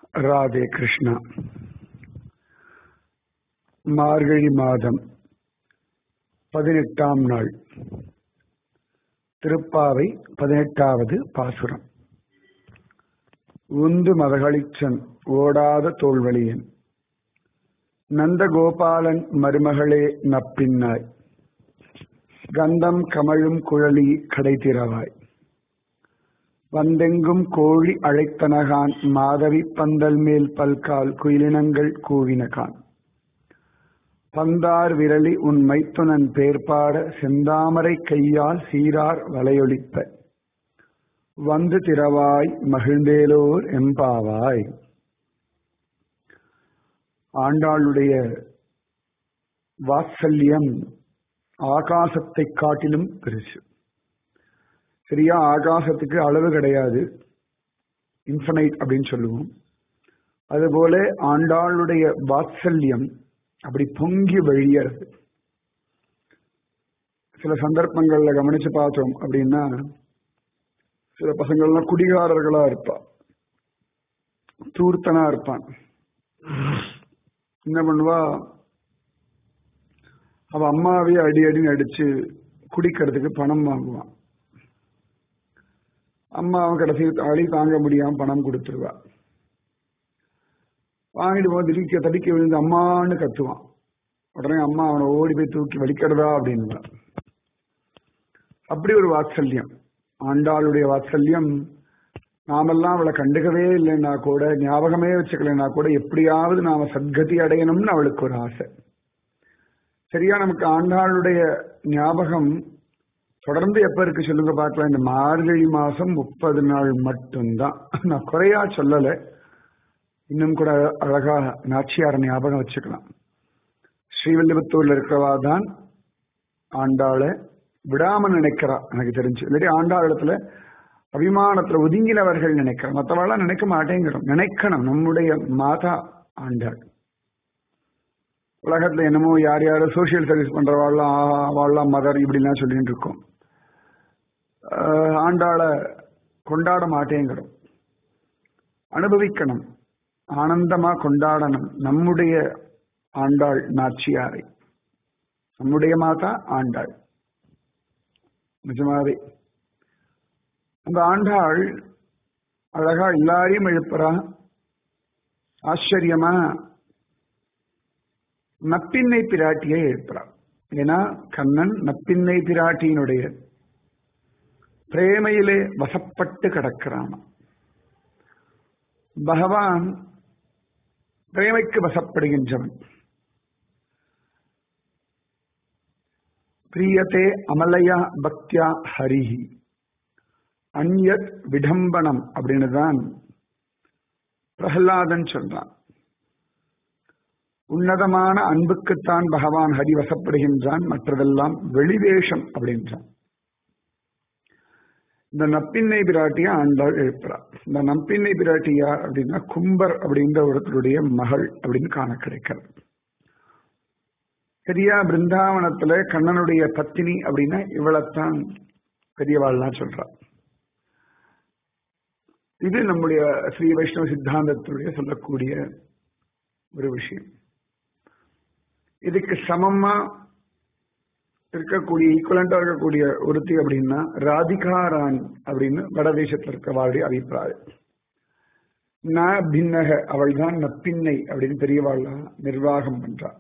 ராதே கிருஷ்ணா மார்கழி மாதம் பதினெட்டாம் நாள் திருப்பாவை பதினெட்டாவது பாசுரம் உந்து மதகளிச்சன் ஓடாத தோல்வழியன் நந்தகோபாலன் மருமகளே நப்பின்னாய் கந்தம் கமழும் குழலி கடைத்திரவாய் வந்தெங்கும் கோழி அழைத்தனகான் மாதவி பந்தல் மேல் பல்கால் குயிலினங்கள் கூவினகான் பந்தார் விரலி உன் மைத்துனன் பேர்பாட செந்தாமரை கையால் சீரார் வலையொலிப்ப வந்து திரவாய் மகிழ்ந்தேலோர் எம்பாவாய் ஆண்டாளுடைய வாத்சல்யம் ஆகாசத்தை காட்டிலும் பெருசு சரியா ஆகாசத்துக்கு அளவு கிடையாது இன்ஃபனைட் அப்படின்னு சொல்லுவோம் அதுபோல ஆண்டாளுடைய வாத்சல்யம் அப்படி பொங்கி வழியறது சில சந்தர்ப்பங்கள்ல கவனிச்சு பார்த்தோம் அப்படின்னா சில பசங்கள்லாம் குடிகாரர்களா இருப்பா தூர்த்தனா இருப்பான் என்ன பண்ணுவா அவ அம்மாவையே அடி அடின்னு அடிச்சு குடிக்கிறதுக்கு பணம் வாங்குவான் அம்மா அவன் கடைசி அழி தாங்க முடியாம பணம் கொடுத்துருவா வாங்கிட்டு போது திடீக்க தடிக்க விழுந்து அம்மான்னு கத்துவான் உடனே அம்மா அவனை ஓடி போய் தூக்கி வலிக்கிறதா அப்படின்வா அப்படி ஒரு வாத்சல்யம் ஆண்டாளுடைய வாத்சல்யம் நாமெல்லாம் அவளை கண்டுக்கவே இல்லைன்னா கூட ஞாபகமே வச்சுக்கலைன்னா கூட எப்படியாவது நாம சத்கதி அடையணும்னு அவளுக்கு ஒரு ஆசை சரியா நமக்கு ஆண்டாளுடைய ஞாபகம் தொடர்ந்து எப்ப இருக்கு சொல்லுங்க பார்க்கலாம் இந்த மார்கழி மாசம் முப்பது நாள் மட்டும்தான் நான் குறையா சொல்லலை இன்னும் கூட அழகா நாச்சியார ஞாபகம் வச்சுக்கலாம் ஸ்ரீவில்லிபுத்தூர்ல இருக்கிறவா தான் ஆண்டாளை விடாம நினைக்கிறா எனக்கு தெரிஞ்சு இல்லாட்டி ஆண்டாள் இடத்துல அபிமானத்துல ஒதுங்கினவர்கள் நினைக்கிறோம் மற்றவாள்லாம் நினைக்க மாட்டேங்கிறோம் நினைக்கணும் நம்முடைய மாதா ஆண்டாள் உலகத்துல என்னமோ யார் யாரும் சோசியல் சர்வீஸ் பண்றவாள்லாம் வாழலாம் மதர் இப்படிலாம் சொல்லிட்டு இருக்கோம் ஆண்டாளை கொண்டாட மாட்டேங்கிறோம் அனுபவிக்கணும் ஆனந்தமா கொண்டாடணும் நம்முடைய ஆண்டாள் நாச்சியாரை நம்முடைய மாதா ஆண்டாள் நிஜமாவே அந்த ஆண்டாள் அழகா எல்லாரையும் எழுப்புறா ஆச்சரியமா நப்பின்னை பிராட்டியை எழுப்புறா ஏன்னா கண்ணன் நப்பின்னை பிராட்டியினுடைய பிரேமையிலே வசப்பட்டு கிடக்கிறான் பகவான் பிரேமைக்கு வசப்படுகின்றவன் பிரியத்தே அமலையா பக்தியா ஹரிஹி அந்யத் விடம்பனம் அப்படின்னு தான் பிரகலாதன் சொல்றான் உன்னதமான அன்புக்குத்தான் பகவான் ஹரி வசப்படுகின்றான் மற்றதெல்லாம் வெளிவேஷம் அப்படின்றான் இந்த நப்பின்னை பிராட்டியா ஆண்டாள் எழுப்புறா இந்த நப்பின்னை பிராட்டி யார் அப்படின்னா கும்பர் அப்படின்ற ஒருத்தருடைய மகள் அப்படின்னு காண கிடைக்கிறது சரியா பிருந்தாவனத்துல கண்ணனுடைய பத்தினி அப்படின்னா இவளைத்தான் பெரியவாள்லாம் சொல்றா இது நம்முடைய ஸ்ரீ வைஷ்ணவ சித்தாந்தத்துடைய சொல்லக்கூடிய ஒரு விஷயம் இதுக்கு சமமா இருக்கக்கூடிய ஈக்குவலண்டா இருக்கக்கூடிய ஒருத்தி அப்படின்னா ராதிகா ராணி அப்படின்னு வடதேசத்துல இருக்கவாளுடைய அபிப்பிராயம் ந பின்னக அவள் தான் நப்பின்னை அப்படின்னு பெரியவாள் நிர்வாகம் பண்றா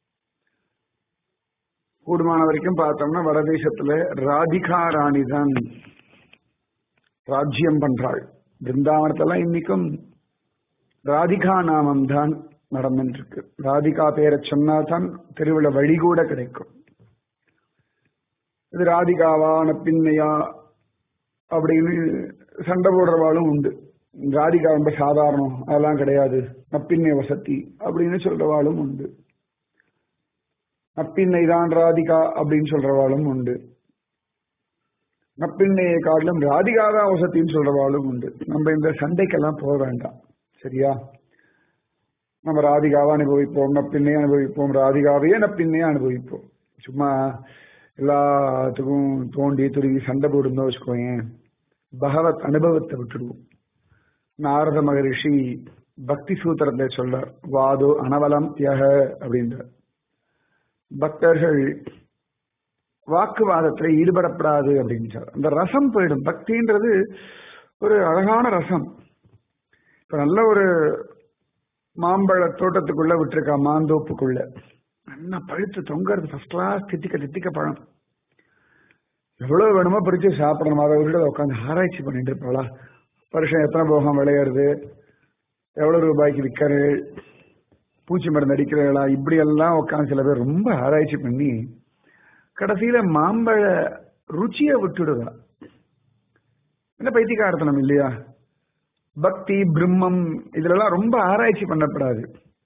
கூடுமான வரைக்கும் பார்த்தோம்னா வடதேசத்துல ராதிகா ராணி தான் ராஜ்யம் பண்றாள் பிருந்தாவனத்தெல்லாம் இன்னைக்கும் ராதிகா நாமம் தான் நடந்துட்டு இருக்கு ராதிகா பேரை சொன்னா தான் தெருவில் வழி கூட கிடைக்கும் இது ராதிகாவா நப்பின்னையா அப்படின்னு சண்டை போடுறவாளும் உண்டு ராதிகா ரொம்ப சாதாரணம் அதெல்லாம் கிடையாது நப்பின்னை வசதி அப்படின்னு சொல்றவாளும் உண்டு நப்பின்னை தான் ராதிகா அப்படின்னு சொல்றவாளும் உண்டு நப்பின்னையை காட்டிலும் ராதிகா தான் வசத்தின்னு சொல்றவாளும் உண்டு நம்ம இந்த சண்டைக்கெல்லாம் போக வேண்டாம் சரியா நம்ம ராதிகாவை அனுபவிப்போம் நப்பின்னையை அனுபவிப்போம் ராதிகாவையே நப்பின்னையே அனுபவிப்போம் சும்மா எல்லாத்துக்கும் தோண்டி துருவி சண்டை போடுந்தோம் வச்சுக்கோயேன் பகவத் அனுபவத்தை விட்டுடுவோம் நாரத மகரிஷி பக்தி சூத்திரத்தை சொல்றார் வாது அனவலம் யக அப்படின்றார் பக்தர்கள் வாக்குவாதத்தில் ஈடுபடப்படாது அப்படின்றார் அந்த ரசம் போயிடும் பக்தின்றது ஒரு அழகான ரசம் இப்ப நல்ல ஒரு மாம்பழ தோட்டத்துக்குள்ள விட்டுருக்கா மாந்தோப்புக்குள்ள நல்லா பழுத்து தொங்கறது ஃபர்ஸ்ட் கிளாஸ் தித்திக்க தித்திக்க பழம் எவ்வளவு வேணுமோ பறிச்சு சாப்பிடணும் அதை விட்டு உட்காந்து ஆராய்ச்சி பண்ணிட்டு இருப்பாளா வருஷம் எத்தனை போகம் விளையாடுது எவ்வளவு ரூபாய்க்கு விற்கிறது பூச்சி மருந்து அடிக்கிறீங்களா இப்படி எல்லாம் உட்காந்து சில பேர் ரொம்ப ஆராய்ச்சி பண்ணி கடைசியில மாம்பழ ருச்சியை விட்டுடுதா என்ன பைத்தியகார்த்தனம் இல்லையா பக்தி பிரம்மம் இதுலலாம் ரொம்ப ஆராய்ச்சி பண்ணப்படாது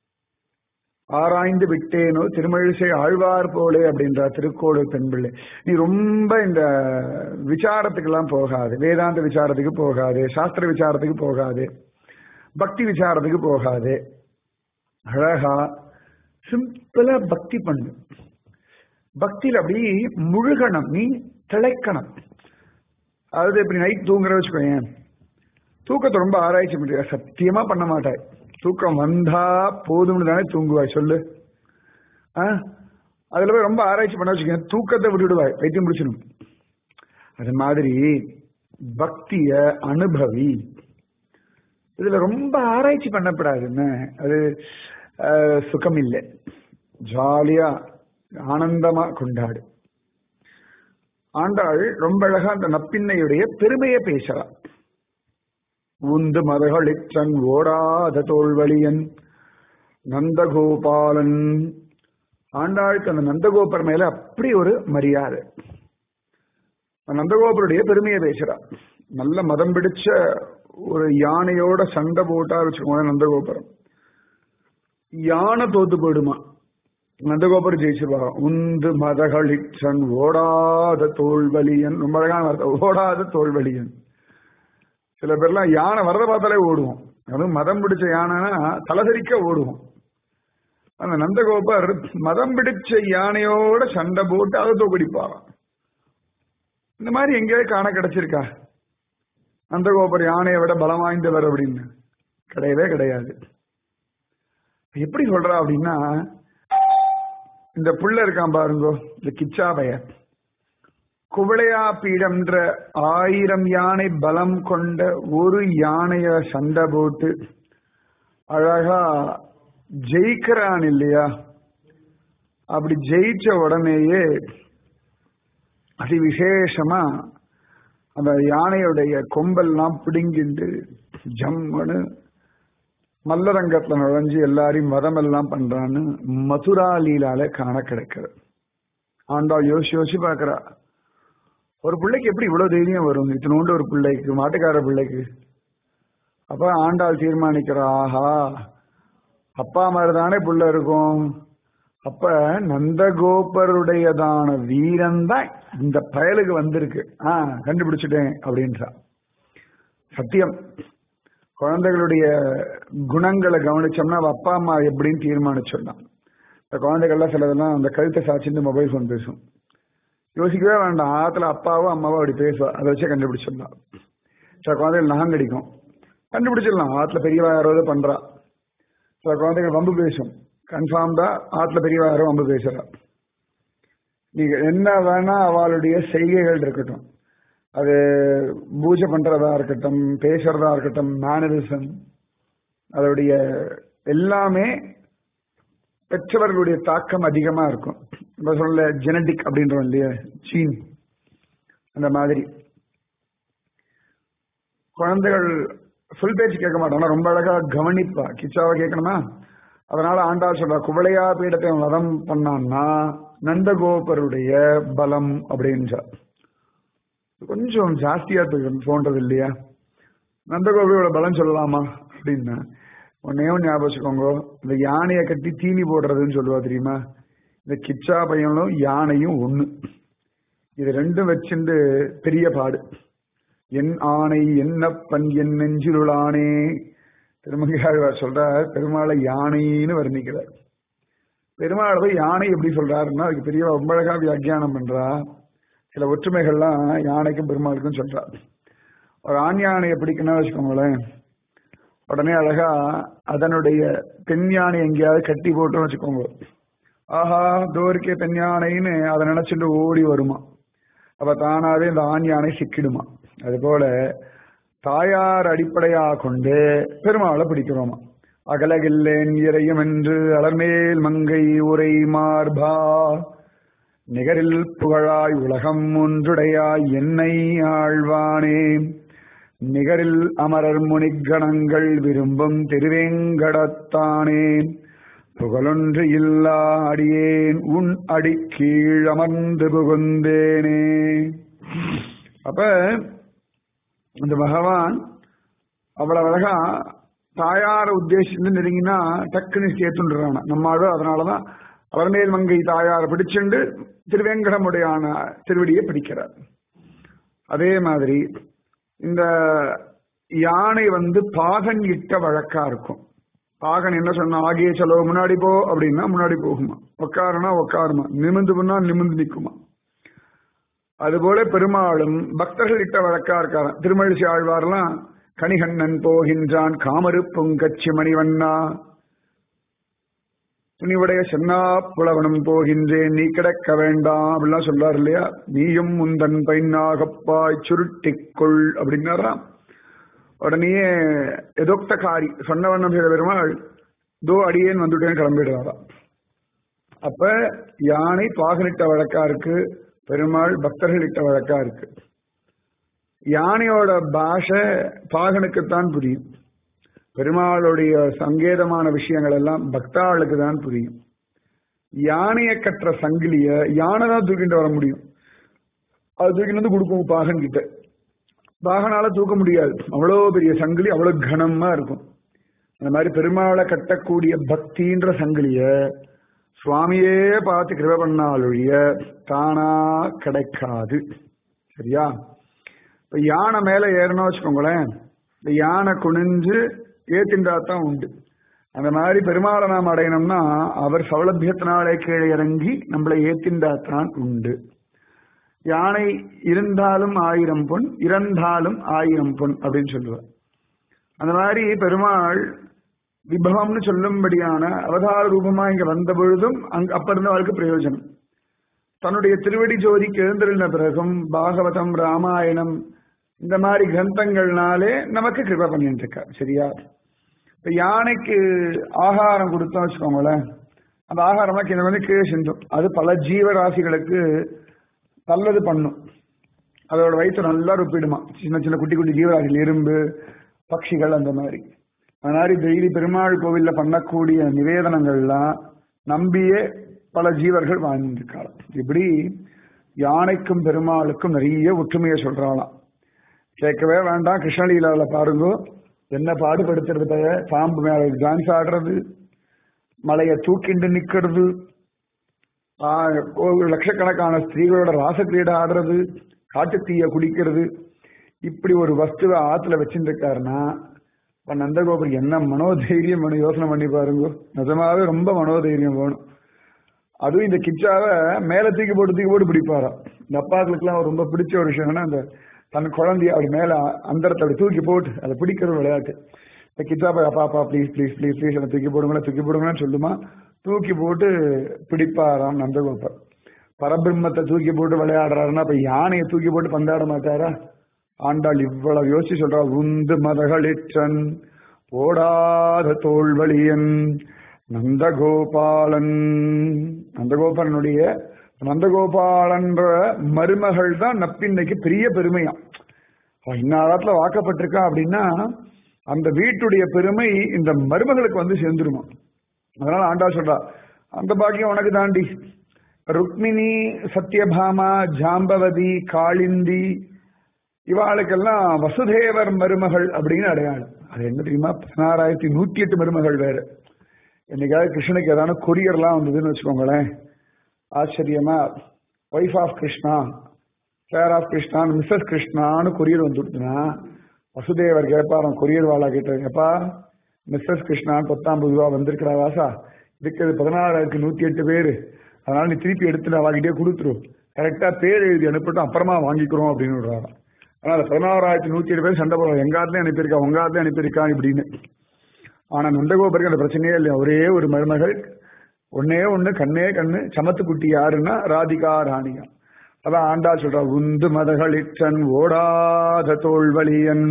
ஆராய்ந்து விட்டேனோ திருமழிசை ஆழ்வார் போலே அப்படின்ற திருக்கோடு பெண்பிள்ளை நீ ரொம்ப இந்த விசாரத்துக்கெல்லாம் போகாது வேதாந்த விசாரத்துக்கு போகாது சாஸ்திர விசாரத்துக்கு போகாது பக்தி விசாரத்துக்கு போகாது அழகா சிம்பிளா பக்தி பண்ணு பக்தியில் அப்படி முழுகணும் நீ திளைக்கணும் அதாவது இப்படி நைட் தூங்குற வச்சுக்கோயேன் தூக்கத்தை ரொம்ப ஆராய்ச்சி பண்றியா சத்தியமா பண்ண மாட்டாய் தூக்கம் வந்தா போதும்னு தானே தூங்குவாய் சொல்லு ஆ அதுல போய் ரொம்ப ஆராய்ச்சி பண்ண வச்சுக்கோங்க தூக்கத்தை விட்டுடுவாய் வைத்தியம் பிடிச்சிடும் அது மாதிரி பக்திய அனுபவி இதுல ரொம்ப ஆராய்ச்சி பண்ணப்படாதுன்னு அது சுகம் இல்லை ஜாலியா ஆனந்தமா கொண்டாடு ஆண்டாள் ரொம்ப அழகா அந்த நப்பின்னையுடைய பெருமையை பேசுறா உந்து மதகளிச்சன் ஓடாத தோல்வழியன் நந்தகோபாலன் ஆண்டாளுக்கு அந்த நந்தகோபர் மேல அப்படி ஒரு மரியாதை நந்தகோபருடைய பெருமையை பேசுறா நல்ல மதம் பிடிச்ச ஒரு யானையோட சண்டை போட்டா வச்சுக்கோங்க நந்தகோபுரம் யானை தோத்து போயிடுமா நந்தகோபுரம் ஜெயிச்சிருவா உந்து மதகளிச்சன் ஓடாத தோல்வலியன் ரொம்ப அழகான வார்த்தை ஓடாத தோல்வலியன் சில பேர்லாம் யானை வரத பார்த்தாலே ஓடுவோம் அதுவும் மதம் பிடிச்ச யானைனா தலசரிக்க ஓடுவோம் அந்த நந்தகோபர் மதம் பிடிச்ச யானையோட சண்டை போட்டு அதை தோக்கடிப்பாராம் இந்த மாதிரி எங்கேயாவது காண கிடைச்சிருக்கா நந்தகோபர் யானையை விட பலம் வாய்ந்தவர் அப்படின்னு கிடையவே கிடையாது எப்படி சொல்றா அப்படின்னா இந்த புள்ள இருக்கான் பாருங்க இந்த கிச்சாபய குவளையா பீடம்ன்ற ஆயிரம் யானை பலம் கொண்ட ஒரு யானைய சண்டை போட்டு அழகா ஜெயிக்கிறான் இல்லையா அப்படி ஜெயிச்ச உடனேயே அதி விசேஷமா அந்த யானையுடைய கொம்பெல்லாம் பிடுங்கிண்டு ஜம்முன்னு மல்லரங்கத்துல நுழைஞ்சு எல்லாரையும் மதம் எல்லாம் பண்றான்னு மதுரா லீலால காண கிடைக்கிறது ஆண்டாள் யோசி யோசி பாக்குறா ஒரு பிள்ளைக்கு எப்படி இவ்வளவு தைரியம் வரும் இத்தினோண்டு ஒரு பிள்ளைக்கு மாட்டுக்கார பிள்ளைக்கு அப்ப ஆண்டாள் தீர்மானிக்கிறா ஆஹா அப்பா மாதிரி தானே புள்ள இருக்கும் அப்ப நந்தகோபருடையதான வீரன் தான் இந்த பயலுக்கு வந்திருக்கு ஆ கண்டுபிடிச்சிட்டேன் அப்படின்றா சத்தியம் குழந்தைகளுடைய குணங்களை கவனிச்சோம்னா அவ அப்பா அம்மா எப்படின்னு தீர்மானிச்சிடலாம் இந்த குழந்தைகள்லாம் சிலதெல்லாம் அந்த கழுத்தை சாச்சிட்டு மொபைல் ஃபோன் பேசும் யோசிக்கவே வேண்டாம் ஆத்துல அப்பாவோ அம்மாவோ அப்படி பேசுவா அதை வச்சே கண்டுபிடிச்சிடலாம் சில குழந்தைகள் நகம் கடிக்கும் கண்டுபிடிச்சிடலாம் ஆத்துல பெரியவா யாராவது பண்றா சில குழந்தைகள் வம்பு பேசும் கன்ஃபார்ம்டா ஆத்துல பெரியவா யாரோ வம்பு பேசுறா நீங்க என்ன வேணா அவளுடைய செய்கைகள் இருக்கட்டும் அது பூஜை பண்றதா இருக்கட்டும் பேசுறதா இருக்கட்டும் மேனரிசம் அதோடைய எல்லாமே பெற்றவர்களுடைய தாக்கம் அதிகமா இருக்கும் நம்ம சொல்ல ஜெனடிக் அப்படின்றோம் இல்லையா சீன் அந்த மாதிரி குழந்தைகள் சொல் பேச்சு கேட்க மாட்டாங்க ரொம்ப அழகா கவனிப்பா கிச்சாவை கேட்கணுமா அதனால ஆண்டா சொல்றா குவளையா பீடத்தை வதம் பண்ணான்னா நந்தகோபருடைய பலம் அப்படின்றார் கொஞ்சம் ஜாஸ்தியா தோன்றது இல்லையா நந்தகோபியோட பலம் சொல்லலாமா அப்படின்னா ஒன்னே ஒன்று ஞாபகம் வச்சுக்கோங்க இந்த யானையை கட்டி தீனி போடுறதுன்னு சொல்லுவா தெரியுமா இந்த கிச்சா பையனும் யானையும் ஒண்ணு இது ரெண்டும் வச்சுண்டு பெரிய பாடு என் ஆணை என்னப்பன் என் நெஞ்சிலுளானே திருமங்கையாழ்வார் சொல்றார் பெருமாளை யானைன்னு வர்ணிக்கிறார் பெருமாள் போய் யானை எப்படி சொல்றாருன்னா அதுக்கு பெரிய ரொம்ப அழகா வியாக்கியானம் பண்றா சில ஒற்றுமைகள்லாம் யானைக்கும் பெருமாளுக்கும் சொல்றா ஒரு ஆண் யானையை பிடிக்கணும்னு வச்சுக்கோங்களேன் உடனே அழகா அதனுடைய பெண் யானை எங்கேயாவது கட்டி போட்டோம்னு வச்சுக்கோங்க ஆஹா தோருக்கே பெண் யானைன்னு அதை நினைச்சிட்டு ஓடி வருமா அப்ப தானாவே இந்த ஆண் யானை சிக்கிடுமா அது போல தாயார் அடிப்படையா கொண்டு பெருமாளை பிடிக்கிறோமா அகலகில்லேன் இறையும் என்று அலர்மேல் மங்கை உரை மார்பா நிகரில் புகழாய் உலகம் ஒன்றுடையாய் என்னை ஆழ்வானே நிகரில் அமரர் முனிகணங்கள் விரும்பும் திருவேங்கடத்தானே புகழொன்று இல்லா அடியேன் உன் அடி கீழ் அமர்ந்து புகுந்தேனே அப்ப இந்த பகவான் அவ்வளவு அழகா தாயார உத்தேசித்து நெருங்கினா டக்குன்னு சேர்த்துன்றான நம்மாழோ அதனாலதான் அவர்மேல் மங்கை தாயார பிடிச்சுண்டு திருவேங்கடமுடையான திருவடியை பிடிக்கிறார் அதே மாதிரி இந்த யானை வந்து பாகன் இட்ட வழக்கா இருக்கும் பாகன் என்ன சொன்னா ஆகிய செலவு முன்னாடி போ அப்படின்னா முன்னாடி போகுமா உட்காருனா உட்காருமா நிமிந்து பண்ணா நிமிந்து நிற்குமா அதுபோல பெருமாளும் பக்தர்கள் இட்ட வழக்கா இருக்காரு திருமழிசை ஆழ்வார்லாம் கணிகண்ணன் போகின்றான் காமருப்பும் கச்சி மணிவண்ணா துணிவுடைய சென்னா புலவனும் போகின்றேன் நீ கிடக்க வேண்டாம் அப்படிலாம் சொல்றாரு இல்லையா நீயும் முந்தன் பைனாகப்பாய் சுருட்டிக்கொள் அப்படின்னாராம் உடனேயே எதோக்த காரி சொன்ன வண்ணம் செய்த பெருமாள் தோ அடியேன் வந்துட்டேன் கிளம்பிடுவாராம் அப்ப யானை பாகனிட்ட வழக்கா இருக்கு பெருமாள் பக்தர்கள் இட்ட வழக்கா இருக்கு யானையோட பாஷை பாகனுக்குத்தான் புரியும் பெருமாளுடைய சங்கேதமான விஷயங்கள் எல்லாம் பக்தாளுக்கு தான் புரியும் யானையை கற்ற சங்கிலிய யானை தான் தூக்கிட்டு வர முடியும் அது தூக்கிட்டு வந்து கொடுக்கும் பாகன் கிட்ட பாகனால தூக்க முடியாது அவ்வளோ பெரிய சங்கிலி அவ்வளவு கனமா இருக்கும் அந்த மாதிரி பெருமாளை கட்டக்கூடிய பக்தின்ற சங்கிலிய சுவாமியே பார்த்து கிருப பண்ணாலொழிய தானா கிடைக்காது சரியா இப்ப யானை மேல ஏறணும் வச்சுக்கோங்களேன் இந்த யானை குனிஞ்சு ஏத்தின்றா தான் உண்டு அந்த மாதிரி பெருமாளை நாம் அடையணும்னா அவர் சௌலபியத்தினாலே கீழே இறங்கி நம்மளை ஏத்தின்றா தான் உண்டு யானை இருந்தாலும் ஆயிரம் பொன் இறந்தாலும் ஆயிரம் பொன் அப்படின்னு சொல்லுவார் அந்த மாதிரி பெருமாள் விபவம்னு சொல்லும்படியான அவதார ரூபமா இங்க வந்த பொழுதும் அங்க அப்ப இருந்த அவருக்கு பிரயோஜனம் தன்னுடைய திருவடி ஜோதிக்கு எழுந்திருந்த பிறகும் பாகவதம் ராமாயணம் இந்த மாதிரி கிரந்தங்கள்னாலே நமக்கு கிருப பண்ணிட்டு இருக்கார் சரியா இப்ப யானைக்கு ஆகாரம் கொடுத்தோம் வச்சுக்கோங்களேன் அந்த ஆகாரமா கீழே வந்து கீழே சிந்தும் அது பல ஜீவராசிகளுக்கு நல்லது பண்ணும் அதோட வயிற்று நல்லா ருப்பிடுமா சின்ன சின்ன குட்டி குட்டி ஜீவராசிகள் எறும்பு பட்சிகள் அந்த மாதிரி அந்த மாதிரி டெய்லி பெருமாள் கோவில்ல பண்ணக்கூடிய நிவேதனங்கள்லாம் நம்பியே பல ஜீவர்கள் வாழ்ந்திருக்காளாம் இப்படி யானைக்கும் பெருமாளுக்கும் நிறைய ஒற்றுமையை சொல்றாளாம் கேட்கவே வேண்டாம் கிருஷ்ணலீலாவில் பாருங்க என்ன பாடுபடுத்துறது பய பாம்பு மேல டான்ஸ் ஆடுறது மலையை தூக்கிண்டு நிக்கிறது ஒரு லட்சக்கணக்கான ஸ்திரீகளோட ராசக்கிரீடை ஆடுறது காட்டுத்தீய குடிக்கிறது இப்படி ஒரு வஸ்துவை ஆத்துல வச்சுருக்காருன்னா இப்ப நந்தகோபுரம் என்ன மனோதைரியம் வேணும் யோசனை பண்ணி பாருங்க நிஜமாவே ரொம்ப மனோதைரியம் வேணும் அதுவும் இந்த கிச்சாவை மேல தூக்கி போட்டு தூக்கி போட்டு பிடிப்பாராம் இந்த அப்பாக்களுக்குலாம் ரொம்ப பிடிச்ச ஒரு விஷயம்னா அந்த தன் குழந்தைய அப்படி மேல அந்தரத்தை அப்படி தூக்கி போட்டு அதை பிடிக்கிற விளையாட்டு இந்த கிச்சா போய் அப்பா அப்பா ப்ளீஸ் ப்ளீஸ் ப்ளீஸ் ப்ளீஸ் அதை தூக்கி போடுங்களா தூக்கி போடுங்கன்னு சொல்லுமா தூக்கி போட்டு பிடிப்பாராம் நந்தகோபர் பரபிரம்மத்தை தூக்கி போட்டு விளையாடுறாருன்னா அப்ப யானையை தூக்கி போட்டு பந்தாட மாட்டாரா ஆண்டாள் இவ்வளவு யோசிச்சு சொல்றா உந்து மதகளிற்றன் ஓடாத தோல்வழியன் நந்தகோபாலன் நந்தகோபாலனுடைய நந்தகோபாலன்ற மருமகள் தான் நப்பின்னைக்கு பெரிய பெருமையா இந்நாளத்துல வாக்கப்பட்டிருக்கா அப்படின்னா அந்த வீட்டுடைய பெருமை இந்த மருமகளுக்கு வந்து சேர்ந்துருமா அதனால ஆண்டா சொல்றா அந்த பாக்கியம் உனக்கு தாண்டி ருக்மிணி சத்யபாமா ஜாம்பவதி காளிந்தி இவாளுக்கெல்லாம் வசுதேவர் மருமகள் அப்படின்னு அடையாளம் அது என்ன தெரியுமா பதினாறாயிரத்தி நூத்தி எட்டு மருமகள் வேற என்னைக்காவது கிருஷ்ணனுக்கு ஏதான கொரியர்லாம் வந்ததுன்னு வச்சுக்கோங்களேன் ஆச்சரியமா wife of Krishna care of Krishna missus கிருஷ்ணான்னு கொரியர் வந்துடுச்சுன்னா வசுதேவர் கேட்பாராம் கொரியர் வாழா கிட்ட எப்பா மிஸ்ஸஸ் கிருஷ்ணான்னு பத்தாம்பது ரூபா வந்திருக்கிறா வாசா இருக்கிறது பதினாறாயிரத்தி நூத்தி எட்டு பேரு அதனால நீ திருப்பி எடுத்து அவகிட்டே கொடுத்துரும் கரெக்டா பேர் எழுதி அனுப்பிட்டு அப்புறமா வாங்கிக்கிறோம் அப்படின்னு விடுறாராம் அதனால பதினாறாயிரத்தி நூத்தி எட்டு பேர் சண்டை போடுறோம் எங்க ஆத்துலயும் அனுப்பியிருக்கா உங்க ஆத்துலயும் அனுப்பியிருக்கா இப்படின்னு ஆனா நந்தகோபருக்கு அந்த பிரச்சனையே இல்லை ஒரே ஒரு மருமகள் ஒன்னே ஒண்ணு கண்ணே கண்ணு சமத்து குட்டி யாருன்னா ராதிகா ராணியா அதான் ஆண்டா சொல்றா உந்து மதகளிற்றன் ஓடாத தோல்வலியன்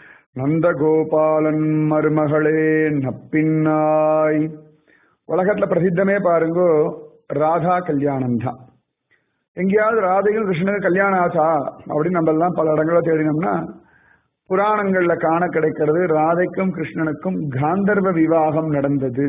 நந்தகோபாலன் மருமகளே நப்பின்னாய் உலகத்துல பிரசித்தமே பாருங்கோ ராதா கல்யாணம் தான் எங்கேயாவது ராதையும் கிருஷ்ணனுக்கு கல்யாணம் ஆச்சா அப்படின்னு நம்ம எல்லாம் பல இடங்கள தேடினோம்னா புராணங்கள்ல காண கிடைக்கிறது ராதைக்கும் கிருஷ்ணனுக்கும் காந்தர்வ விவாகம் நடந்தது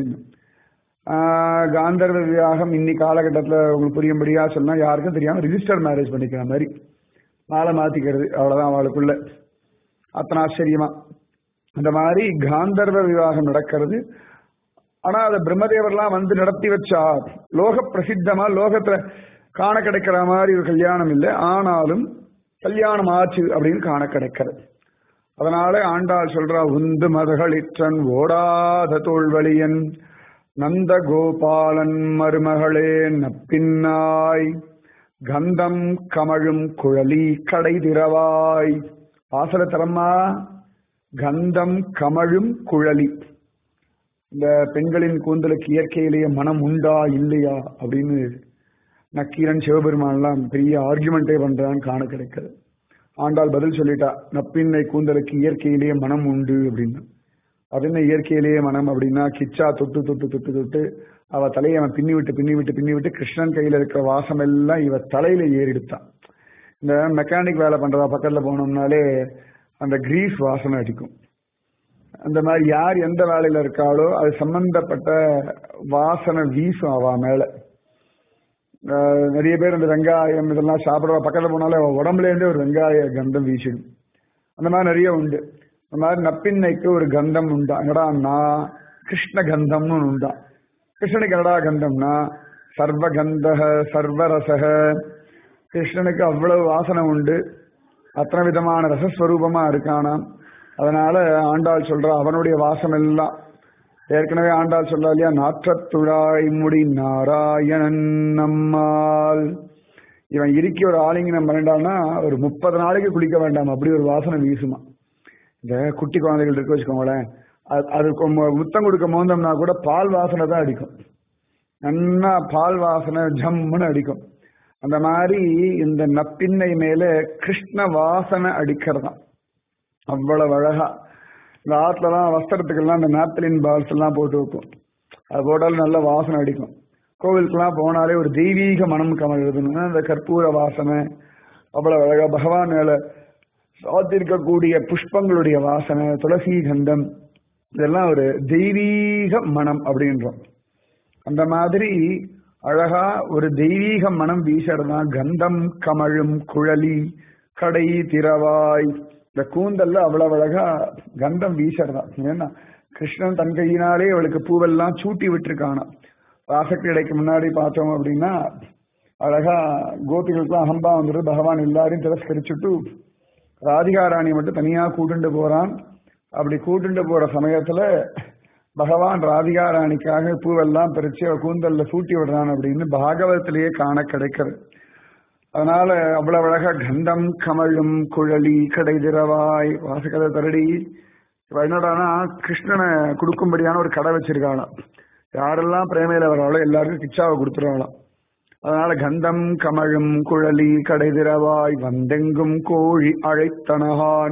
ஆஹ் காந்தர்வ விவாகம் இன்னி காலகட்டத்தில் உங்களுக்கு புரியும்படியா சொன்னா யாருக்கும் தெரியாம ரிஜிஸ்டர் மேரேஜ் பண்ணிக்கிற மாதிரி மாலை மாத்திக்கிறது அவ்வளவுதான் அவளுக்குள்ள அத்தனை ஆச்சரியமா அந்த மாதிரி காந்தர்வ விவாகம் நடக்கிறது ஆனா அதை பிரம்மதேவர்லாம் வந்து நடத்தி வச்சா லோக பிரசித்தமா லோகத்துல காண கிடைக்கிற மாதிரி ஒரு கல்யாணம் இல்லை ஆனாலும் கல்யாணம் ஆச்சு அப்படின்னு காண கிடைக்கிறது அதனால ஆண்டாள் சொல்றா உந்து மதகளிற்றன் ஓடாத தோல்வழியன் நந்த கோபாலன் மருமகளே நப்பின்னாய் கந்தம் கமழும் குழலி கடை திறவாய் வாசல தரமா கந்தம் கமழும் குழலி இந்த பெண்களின் கூந்தலுக்கு இயற்கையிலேயே மனம் உண்டா இல்லையா அப்படின்னு நக்கீரன் சிவபெருமான்லாம் பெரிய ஆர்குமெண்டே பண்றான்னு காண கிடைக்கிறது ஆண்டாள் பதில் சொல்லிட்டா நப்பின்னை கூந்தலுக்கு இயற்கையிலேயே மனம் உண்டு அப்படின்னு அது என்ன இயற்கையிலேயே மனம் அப்படின்னா கிச்சா தொட்டு தொட்டு தொட்டு தொட்டு அவ தலையை அவன் பின்னி விட்டு பின்னி விட்டு பின்னி விட்டு கிருஷ்ணன் கையில இருக்கிற வாசம் எல்லாம் இவ தலையில ஏறிடுத்தான் இந்த மெக்கானிக் வேலை பண்றதா பக்கத்துல போனோம்னாலே அந்த கிரீஸ் வாசனை அடிக்கும் அந்த மாதிரி யார் எந்த வேலையில இருக்காளோ அது சம்பந்தப்பட்ட வாசனை வீசும் அவ மேல ஆஹ் நிறைய பேர் இந்த வெங்காயம் இதெல்லாம் சாப்பிடுற பக்கத்துல போனாலே அவ உடம்புல இருந்தே ஒரு வெங்காய கந்தம் வீசிடும் அந்த மாதிரி நிறைய உண்டு அந்த மாதிரி நப்பின்னைக்கு ஒரு கந்தம் உண்டா என்னடான்னா கிருஷ்ண கந்தம்னு ஒன்று உண்டா கிருஷ்ணனுக்கு என்னடா கந்தம்னா சர்வகந்தக சர்வரசக கிருஷ்ணனுக்கு அவ்வளவு வாசனை உண்டு அத்தனை விதமான ரசஸ்வரூபமா இருக்கானாம் அதனால ஆண்டாள் சொல்றா அவனுடைய வாசம் எல்லாம் ஏற்கனவே ஆண்டாள் சொல்றா இல்லையா நாற்றத்துழாய் முடி நாராயணன் நம்மால் இவன் இறுக்கி ஒரு ஆலிங்கனம் பண்ணிட்டான்னா ஒரு முப்பது நாளைக்கு குளிக்க வேண்டாம் அப்படி ஒரு வாசனை வீசுமா இந்த குட்டி குழந்தைகள் இருக்கு வச்சுக்கோங்களேன் அது- அது கொ- முத்தம் கொடுக்க மோந்தோம்னா கூட பால் வாசனை தான் அடிக்கும் நன்னா பால் வாசனை ஜம்முன்னு அடிக்கும் அந்த மாதிரி இந்த நப்பின்னை மேல கிருஷ்ண வாசனை அடிக்கிறதாம் அவ்வளவு அழகா இந்த ஆத்துலலாம் வஸ்திரத்துக்கெல்லாம் இந்த நாப்தலின் பால்ஸ் எல்லாம் போட்டு வைக்கும் அது போட்டாலும் நல்ல வாசனை அடிக்கும் கோவிலுக்கெல்லாம் போனாலே ஒரு தெய்வீக மனம் கமழுதுன்னு அந்த கற்பூர வாசனை அவ்வளவு அழகா பகவான் மேல சாத்திருக்கக்கூடிய புஷ்பங்களுடைய வாசனை துளசி கந்தம் இதெல்லாம் ஒரு தெய்வீக மனம் அப்படின்றோம் அந்த மாதிரி அழகா ஒரு தெய்வீக மனம் வீசறதா கந்தம் கமழும் குழலி கடை திறவாய் இந்த கூந்தல்ல அவ்வளவு அழகா கந்தம் வீசறதா ஏன்னா கிருஷ்ணன் தன் கையினாலே அவளுக்கு பூவெல்லாம் சூட்டி விட்டுருக்கானா ராசக்கிடைக்கு முன்னாடி பார்த்தோம் அப்படின்னா அழகா கோபிகளுக்குலாம் அகம்பா வந்துட்டு பகவான் எல்லாரையும் திரஸ்கரிச்சுட்டு ராதிகா ராணி மட்டும் தனியா கூட்டுண்டு போறான் அப்படி கூட்டுண்டு போற சமயத்துல பகவான் ராதிகா ராணிக்காக பூவெல்லாம் பறிச்சு அவ கூந்தல்ல சூட்டி விடுறான் அப்படின்னு பாகவதத்திலேயே காண கிடைக்கிறது அதனால அவ்வளவு அழகா கண்டம் கமழும் குழலி கடை திறவாய் வாசகதை தரடி இவ என்னடானா கிருஷ்ணனை கொடுக்கும்படியான ஒரு கடை வச்சிருக்காளாம் யாரெல்லாம் பிரேமையில வராளோ எல்லாருக்கும் கிச்சாவை கொடுத்துருவாளாம் அதனால கந்தம் கமழும் குழலி கடை திறவாய் வந்தெங்கும் கோழி அழைத்தனகான்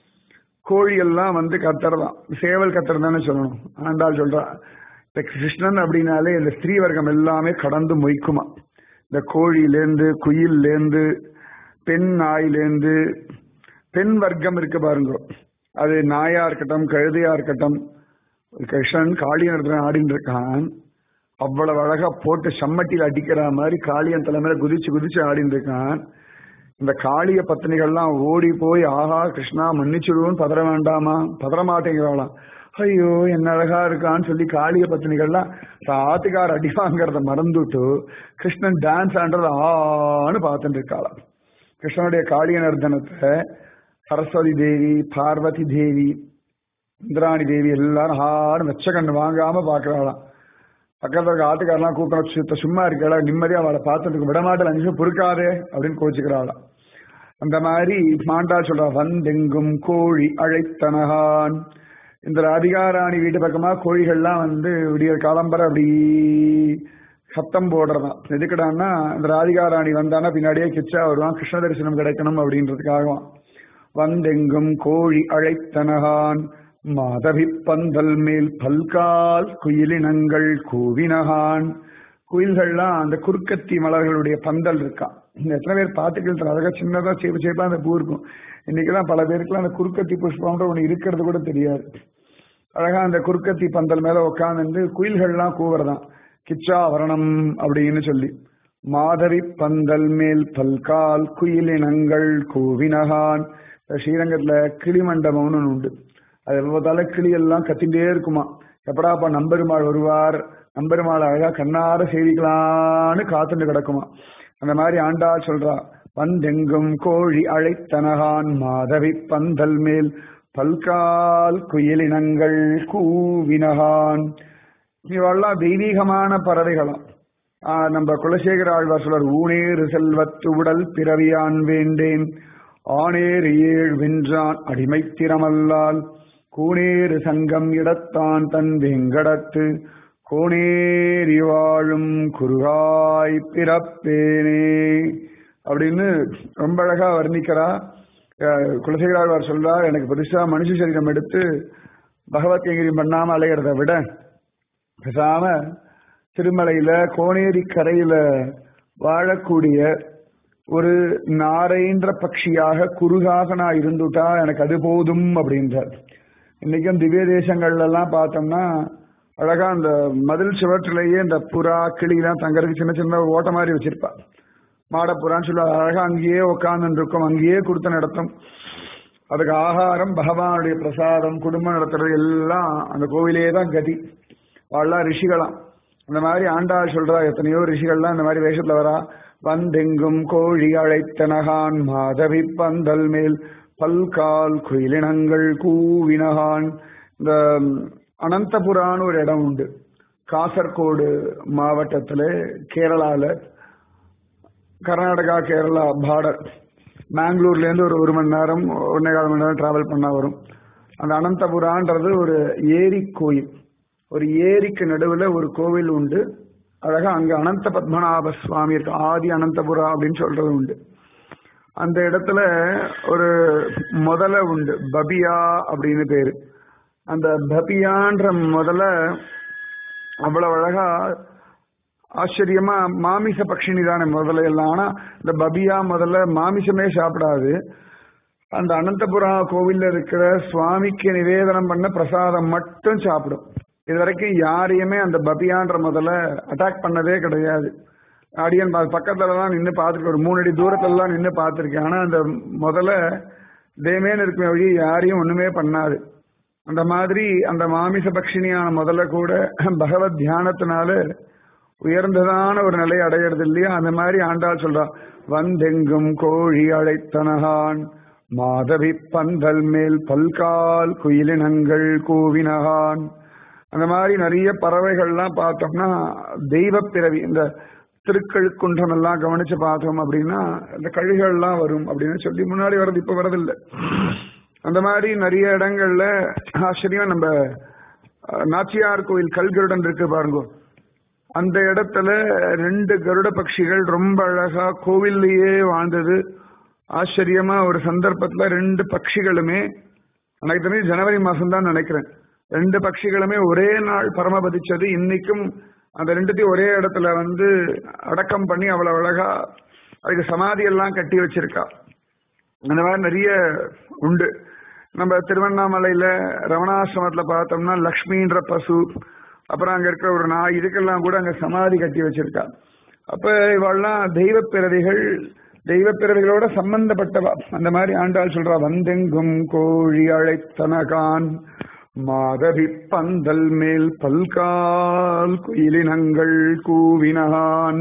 கோழி எல்லாம் வந்து கத்துறதான் சேவல் கத்துறதானே சொல்லணும் ஆண்டாள் சொல்றா இந்த கிருஷ்ணன் அப்படின்னாலே இந்த ஸ்திரீ வர்க்கம் எல்லாமே கடந்து மொய்க்குமா இந்த கோழியிலேருந்து குயில்லேருந்து பெண் நாயிலேருந்து பெண் வர்க்கம் இருக்கு பாருங்க அது நாயா இருக்கட்டும் கழுதையா இருக்கட்டும் கிருஷ்ணன் காளியன் ஆடின்னு இருக்கான் அவ்வளவு அழகா போட்டு சம்மட்டியில் அடிக்கிற மாதிரி காளியன் தலைமையில குதிச்சு குதிச்சு ஆடின்னு இருக்கான் இந்த காளிய பத்தினிகள்லாம் ஓடி போய் ஆஹா கிருஷ்ணா மன்னிச்சுடுவோன்னு பதற வேண்டாமா பதற மாட்டேங்கிறாளாம் ஐயோ என்ன அழகா இருக்கான்னு சொல்லி காளிய பத்தினிகள்லாம் ஆத்துக்கார அடி வாங்கறத மறந்துட்டு கிருஷ்ணன் டான்ஸ் ஆடுறத ஆன்னு பார்த்துட்டு இருக்காளாம் கிருஷ்ணனுடைய காளிய நர்த்தனத்தை சரஸ்வதி தேவி பார்வதி தேவி இந்திராணி தேவி எல்லாரும் ஆடு வெச்ச கண்ணு வாங்காம பாக்குறாளாம் பக்கத்துல இருக்க ஆட்டுக்காரெல்லாம் கூப்பிட சுத்த சும்மா இருக்கா நிம்மதியா அவளை பார்த்துட்டு விட மாட்டேன் அஞ்சு நிமிஷம் பொறுக்காதே அப்படின்னு கோச்சுக்கிறாளாம் அந்த மாதிரி மாண்டா சொல்றா வந்தெங்கும் கோழி அழைத்தனகான் இந்த ராதிகாராணி வீட்டு பக்கமா கோழிகள்லாம் வந்து விடிய காலம்பரை அப்படி சத்தம் போடுறதாம் எதுக்குடான்னா இந்த ராதிகாராணி வந்தானா பின்னாடியே கிச்சா வருவான் கிருஷ்ண தரிசனம் கிடைக்கணும் அப்படின்றதுக்காகவான் வந்தெங்கும் கோழி அழைத்தனகான் மாதவி பந்தல் மேல் பல்கால் குயிலினங்கள் கூவினகான் குயில்கள்லாம் அந்த குறுக்கத்தி மலர்களுடைய பந்தல் இருக்கான் எத்தனை பேர் பார்த்துக்கிட்டு அழகா சின்னதா சேப்பு சேப்பா அந்த பூ இருக்கும் இன்னைக்கெல்லாம் பல பேருக்குலாம் அந்த குறுக்கத்தி புஷ்பம்ன்ற ஒண்ணு இருக்கிறது கூட தெரியாது அழகா அந்த குறுக்கத்தி பந்தல் மேல உட்காந்து குயில்கள்லாம் கூவுறதான் கிச்சா வரணம் அப்படின்னு சொல்லி மாதவி பந்தல் மேல் பல்கால் குயிலினங்கள் கூவினகான் ஸ்ரீரங்கத்துல கிளி மண்டபம்னு ஒண்ணு உண்டு அது பார்த்தால கிளி எல்லாம் கத்திண்டே இருக்குமா எப்படாப்பா நம்பெருமாள் வருவார் நம்பெருமாள் அழகா கண்ணார செய்திக்கலான்னு காத்துட்டு கிடக்குமா அந்த மாதிரி ஆண்டாள் சொல்றா வந்தெங்கும் கோழி அழைத்தனகான் மாதவி பந்தல் மேல் பல்கால் குயிலினங்கள் கூவினகான் இவெல்லாம் தெய்வீகமான பறவைகளாம் ஆஹ் நம்ம குலசேகர ஆழ்வார் சொல்றார் ஊனேறு செல்வத்து உடல் பிறவியான் வேண்டேன் ஆனேறு ஏழ் வென்றான் அடிமைத்திறமல்லால் கூனேறு சங்கம் இடத்தான் தன் வெங்கடத்து கோணேறி வாழும் குருகாய் பிறப்பேனே அப்படின்னு ரொம்ப அழகா வர்ணிக்கிறா அஹ் குலசேகராழ்வார் சொல்றார் எனக்கு பெருசா மனுஷ சரீரம் எடுத்து பகவத் கைங்கரியம் பண்ணாம அலைகிறத விட பேசாம திருமலையில கோனேரி கரையில வாழக்கூடிய ஒரு நாரைன்ற பட்சியாக குறுகாக நான் இருந்துட்டா எனக்கு அது போதும் அப்படின்றார் இன்னைக்கும் திவ்ய தேசங்கள்ல எல்லாம் பார்த்தோம்னா அழகா அந்த மதில் சுவற்றிலேயே இந்த புறா கிளிலாம் தங்கறதுக்கு சின்ன சின்ன ஓட்ட மாதிரி வச்சிருப்பா மாடப்புறான்னு சொல்லுவாங்க அழகா அங்கேயே உட்கார்ந்து இருக்கும் அங்கேயே கொடுத்த நடத்தும் அதுக்கு ஆகாரம் பகவானுடைய பிரசாதம் குடும்பம் நடத்துறது எல்லாம் அந்த கோவிலே தான் கதி வாழலாம் ரிஷிகளாம் அந்த மாதிரி ஆண்டாள் சொல்றா எத்தனையோ ரிஷிகள்லாம் இந்த மாதிரி வேஷத்துல வரா வந்தெங்கும் கோழி அழைத்தனகான் மாதவி பந்தல் மேல் பல்கால் குயிலினங்கள் கூவினகான் இந்த அனந்தபுரான்னு ஒரு இடம் உண்டு காசர்கோடு மாவட்டத்துல கேரளால கர்நாடகா கேரளா பார்டர் பெங்களூர்ல இருந்து ஒரு ஒரு மணி நேரம் ஒன்னே கால் மணி நேரம் டிராவல் பண்ணா வரும் அந்த அனந்தபுரான்றது ஒரு ஏரி கோயில் ஒரு ஏரிக்கு நடுவுல ஒரு கோவில் உண்டு அழகா அங்க அனந்த பத்மநாப சுவாமி இருக்கு ஆதி அனந்தபுரா அப்படின்னு சொல்றது உண்டு அந்த இடத்துல ஒரு முதல உண்டு பபியா அப்படின்னு பேரு அந்த பபியான்ற முதல்ல அவ்வளவு அழகா ஆச்சரியமா மாமிச பட்சினி தானே முதல்ல எல்லாம் ஆனா இந்த பபியா முதல்ல மாமிசமே சாப்பிடாது அந்த அனந்தபுரா கோவில்ல இருக்கிற சுவாமிக்கு நிவேதனம் பண்ண பிரசாதம் மட்டும் சாப்பிடும் இது வரைக்கும் யாரையுமே அந்த பபியான்ற முதல்ல அட்டாக் பண்ணதே கிடையாது அடியன் பக்கத்துல தான் நின்று பார்த்துருக்கேன் ஒரு மூணு அடி தூரத்துல எல்லாம் நின்று பார்த்துருக்கேன் ஆனா அந்த முதல்ல தேமேன்னு இருக்கிற வழி யாரையும் ஒண்ணுமே பண்ணாது அந்த மாதிரி அந்த மாமிச பக்ஷினியான முதல்ல கூட பகவத் தியானத்தினால உயர்ந்ததான ஒரு நிலை அடையிறது இல்லையா அந்த மாதிரி ஆண்டாள் சொல்றா வந்தெங்கும் கோழி அழைத்தனகான் மாதவி பந்தல் மேல் பல்கால் குயிலினங்கள் கூவினகான் அந்த மாதிரி நிறைய பறவைகள்லாம் பார்த்தோம்னா தெய்வ பிறவி இந்த திருக்கழுக்குன்றம் எல்லாம் கவனிச்சு பார்த்தோம் அப்படின்னா இந்த கழுகள்லாம் வரும் அப்படின்னு சொல்லி முன்னாடி வர்றது இப்ப வரதில்லை அந்த மாதிரி நிறைய இடங்கள்ல ஆச்சரியம் நம்ம நாச்சியார் கோயில் கல்கருடன் இருக்கு பாருங்க அந்த இடத்துல ரெண்டு கருட பட்சிகள் ரொம்ப அழகா கோவில்லையே வாழ்ந்தது ஆச்சரியமா ஒரு சந்தர்ப்பத்துல ரெண்டு பட்சிகளுமே எனக்கு தெரிஞ்சு ஜனவரி மாசம் தான் நினைக்கிறேன் ரெண்டு பட்சிகளுமே ஒரே நாள் பரமபதிச்சது இன்னைக்கும் அந்த ரெண்டுத்தையும் ஒரே இடத்துல வந்து அடக்கம் பண்ணி அவ்வளவு அழகா அதுக்கு சமாதி எல்லாம் கட்டி வச்சிருக்கா அந்த மாதிரி நிறைய உண்டு நம்ம திருவண்ணாமலையில ரமணாசிரமத்துல பார்த்தோம்னா லக்ஷ்மின்ற பசு அப்புறம் அங்க இருக்கிற ஒரு நாய் இதுக்கெல்லாம் கூட அங்க சமாதி கட்டி வச்சிருக்கா அப்ப இவெல்லாம் தெய்வ பிறவிகள் தெய்வ பிறவிகளோட சம்பந்தப்பட்டவா அந்த மாதிரி ஆண்டாள் சொல்றா வந்தெங்கும் கோழி அழைத்தனகான் மாதவி பந்தல் மேல் பல்கால் குயிலினங்கள் கூவினகான்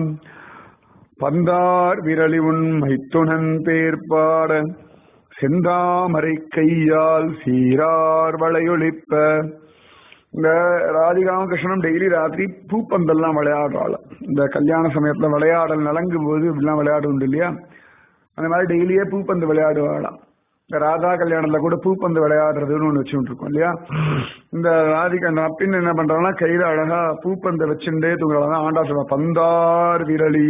பந்தார் விரலி உன் மைத்துணன் பேர்பாட செந்தாமரை கையால் சீரார் வளையொழிப்ப இந்த ராதிகாவும் கிருஷ்ணனும் டெய்லி ராத்திரி பூப்பந்தல்லாம் விளையாடுறாள் இந்த கல்யாண சமயத்துல விளையாடல் நலங்கும் போது இப்படிலாம் விளையாடு உண்டு இல்லையா அந்த மாதிரி டெய்லியே பூப்பந்து விளையாடுவாளாம் இந்த ராதா கல்யாணத்துல கூட பூப்பந்து விளையாடுறதுன்னு ஒண்ணு வச்சுட்டு இருக்கோம் இல்லையா இந்த ராதிகா அந்த அப்பின்னு என்ன பண்றாங்கன்னா கையில அழகா பூப்பந்தை வச்சுட்டே தூங்குறாங்க ஆண்டா சொல்ல பந்தார் விரலி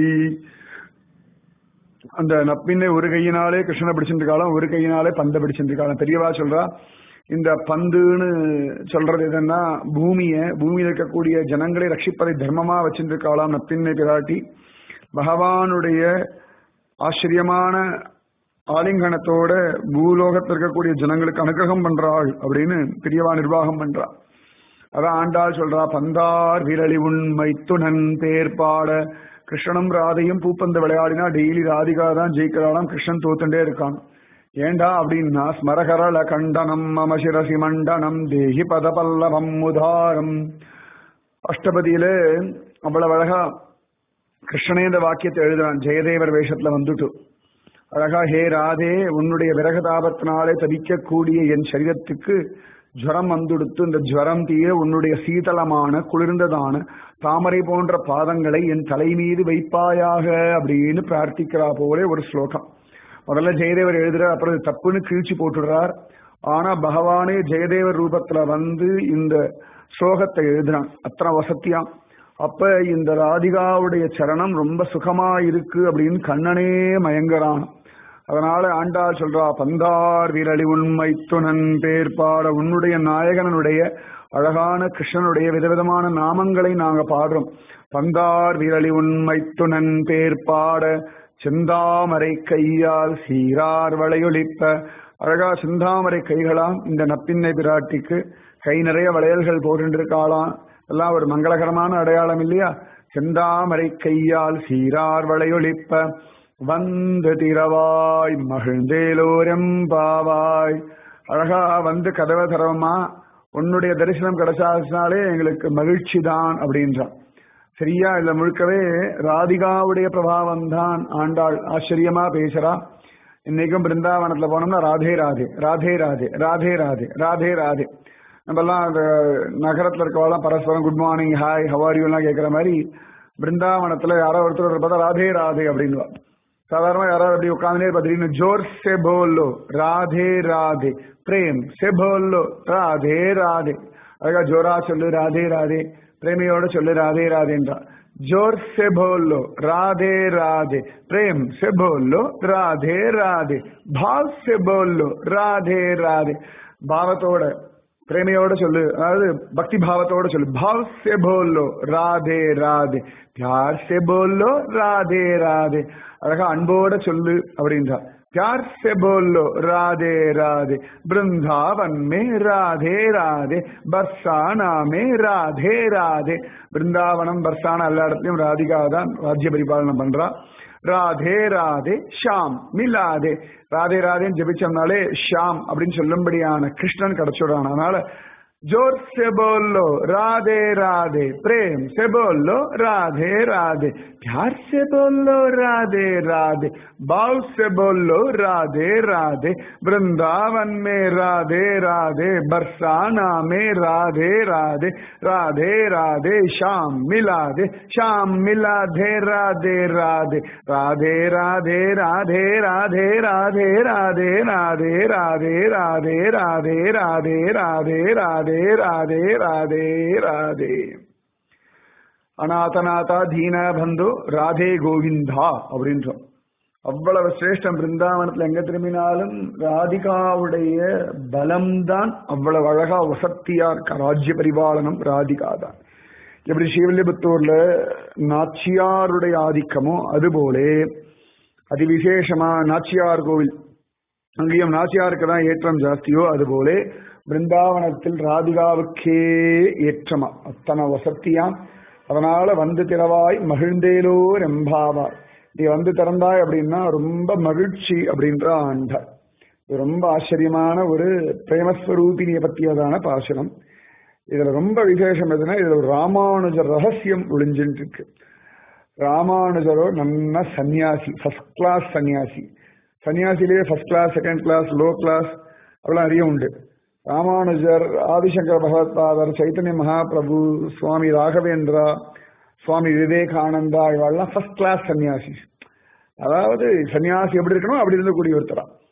அந்த நப்பின்னை ஒரு கையினாலே கிருஷ்ணனை பிடிச்சிட்டு இருக்காளாம் ஒரு கையினாலே பந்தை பிடிச்சிட்டு இருக்காளாம் பெரியவா சொல்றா இந்த பந்துன்னு சொல்றது எதுன்னா பூமிய பூமியில இருக்கக்கூடிய ஜனங்களை ரட்சிப்பதை தர்மமா வச்சிட்டு இருக்காளாம் நப்பின்னை பிராட்டி பகவானுடைய ஆச்சரியமான ஆலிங்கனத்தோட பூலோகத்தில் இருக்கக்கூடிய ஜனங்களுக்கு அனுகிரகம் பண்றாள் அப்படின்னு பெரியவா நிர்வாகம் பண்றா அதான் ஆண்டாள் சொல்றா பந்தார் விரலி உண்மை துணன் பேர்பாட கிருஷ்ணனும் ராதையும் பூப்பந்து விளையாடினா டெய்லி ராதிகா தான் ஜெயிக்கிறாளாம் கிருஷ்ணன் தோத்துட்டே இருக்கான் ஏண்டா அப்படின்னா ஸ்மரகரள கண்டனம் மம சிரசி மண்டனம் தேகி பத பல்லவம் உதாரம் அஷ்டபதியில அவ்வளவு அழகா கிருஷ்ணனே இந்த வாக்கியத்தை எழுதுறான் ஜெயதேவர் வேஷத்துல வந்துட்டு அழகா ஹே ராதே உன்னுடைய விரகதாபத்தினாலே தவிக்கக்கூடிய என் சரீரத்துக்கு ஜுரம் வந்துடுத்து இந்த ஜுரம் தீர உன்னுடைய சீதளமான குளிர்ந்ததான தாமரை போன்ற பாதங்களை என் தலை மீது வைப்பாயாக அப்படின்னு பிரார்த்திக்கிறா போலே ஒரு ஸ்லோகம் முதல்ல ஜெயதேவர் எழுதுறார் அப்புறம் இது தப்புன்னு கிழிச்சு போட்டுடுறார் ஆனா பகவானே ஜெயதேவர் ரூபத்துல வந்து இந்த ஸ்லோகத்தை எழுதுறான் அத்தனை வசத்தியாம் அப்ப இந்த ராதிகாவுடைய சரணம் ரொம்ப சுகமா இருக்கு அப்படின்னு கண்ணனே மயங்கறான் அதனால ஆண்டாள் சொல்றா பந்தார் விரலி உண்மை துணன் பேர் பாட உன்னுடைய நாயகனுடைய அழகான கிருஷ்ணனுடைய விதவிதமான நாமங்களை நாங்க பாடுறோம் பந்தார் விரலி உண்மை துணன் பேர் பாட செந்தாமரை கையால் சீரார் வளையொலிப்ப அழகா செந்தாமரை கைகளாம் இந்த நப்பின்னை பிராட்டிக்கு கை நிறைய வளையல்கள் போட்டுருக்காளாம் எல்லாம் ஒரு மங்களகரமான அடையாளம் இல்லையா செந்தாமரை கையால் சீரார் வளையொலிப்ப வந்து திரவாய் மகிழ்ந்தேலோரெம்பாவாய் அழகா வந்து கதவை தரவமா உன்னுடைய தரிசனம் கிடைச்சாலே எங்களுக்கு மகிழ்ச்சி தான் அப்படின்றான் சரியா இல்ல முழுக்கவே ராதிகாவுடைய பிரபாவம் தான் ஆண்டாள் ஆச்சரியமா பேசுறா இன்னைக்கும் பிருந்தாவனத்துல போனோம்னா ராதே ராதே ராதே ராதே ராதே ராதே ராதே ராதே நம்ம எல்லாம் அந்த நகரத்துல இருக்கவெல்லாம் பரஸ்பரம் குட் மார்னிங் ஹாய் ஹவாரியூ எல்லாம் கேட்கிற மாதிரி பிருந்தாவனத்துல யாரோ ஒருத்தர் பார்த்தா ராதே ராதே அப்படின்வா சாதாரணமா யாராவது அப்படி உட்காந்துனே பார்த்தீங்கன்னா ஜோர் சே போல்லோ ராதே ராதே பிரேம் சே போல்லோ ராதே ராதே அழகா ஜோரா சொல்லு ராதே ராதே பிரேமியோட சொல்லு ராதே ராதேன்றா जोर से बोलो राधे राधे प्रेम से बोलो राधे राधे भाव से बोलो राधे राधे பாவத்தோட பிரேமையோட சொல்லு அதாவது பக்தி பாவத்தோட சொல்லு பாவ் சே போலோ ராதே ராதே பியார் சே போலோ ராதே ராதே அழகா அன்போட சொல்லு அப்படின்றா प्यार से बोलो राधे राधे वृंदावन में राधे राधे बरसाना में राधे राधे பிருந்தாவனம் பர்சானா எல்லா இடத்துலயும் ராதிகா தான் ராஜ்ய பரிபாலனம் பண்றா ராதே ராதே ஷாம் மிலாதே ராதே ராதேன்னு ஜபிச்சோம்னாலே ஷாம் அப்படின்னு சொல்லும்படியான கிருஷ்ணன் கிடைச்சுடுறான் அதனால जोर से बोलो राधे राधे प्रेम से बोलो राधे राधे प्यार से बोलो राधे राधे भाव से बोलो राधे राधे वृंदावन में राधे राधे बरसाना में राधे राधे राधे राधे श्याम मिला दे श्याम मिला दे राधे राधे राधे राधे राधे राधे राधे राधे राधे राधे राधे राधे राधे राधे राधे ராதே ராதே ராதே அநாதநாதா தீன பந்து ராதே கோவிந்தா அப்படின்றோம் அவ்வளவு சிரேஷ்டம் பிருந்தாவனத்துல எங்க திரும்பினாலும் ராதிகாவுடைய பலம்தான் அவ்வளவு அழகா வசத்தியா இருக்க ராஜ்ய பரிபாலனம் ராதிகா தான் எப்படி ஸ்ரீவில்லிபுத்தூர்ல நாச்சியாருடைய ஆதிக்கமோ அதுபோலே அதிவிசேஷமா நாச்சியார் கோவில் அங்கேயும் நாச்சியாருக்கு தான் ஏற்றம் ஜாஸ்தியோ அதுபோலே பிருந்தாவனத்தில் ராதிகாவுக்கே ஏற்றமா அத்தனை வசத்தியாம் அதனால வந்து திறவாய் மகிழ்ந்தேலோ ரெம்பாவாய் நீ வந்து திறந்தாய் அப்படின்னா ரொம்ப மகிழ்ச்சி அப்படின்ற ஆண்டார் இது ரொம்ப ஆச்சரியமான ஒரு பிரேமஸ்வரூபினிய பத்தியதான பாசனம் இதுல ரொம்ப விசேஷம் எதுனா இதுல ஒரு ராமானுஜர் ரகசியம் ஒளிஞ்சுட்டு இருக்கு ராமானுஜரோ நல்ல சன்னியாசி ஃபர்ஸ்ட் கிளாஸ் சன்னியாசி சன்னியாசிலேயே first class second class low class அப்படிலாம் நிறைய உண்டு ராமானுஜர் ஆதிசங்கர பகவத்பாதர் சைத்தன்ய மகாபிரபு சுவாமி ராகவேந்திரா சுவாமி விவேகானந்தா இவாள்லாம் ஃபர்ஸ்ட் கிளாஸ் சன்னியாசி அதாவது சன்னியாசி எப்படி இருக்கணும் அப்படி இருந்தக்கூடிய ஒருத்தரா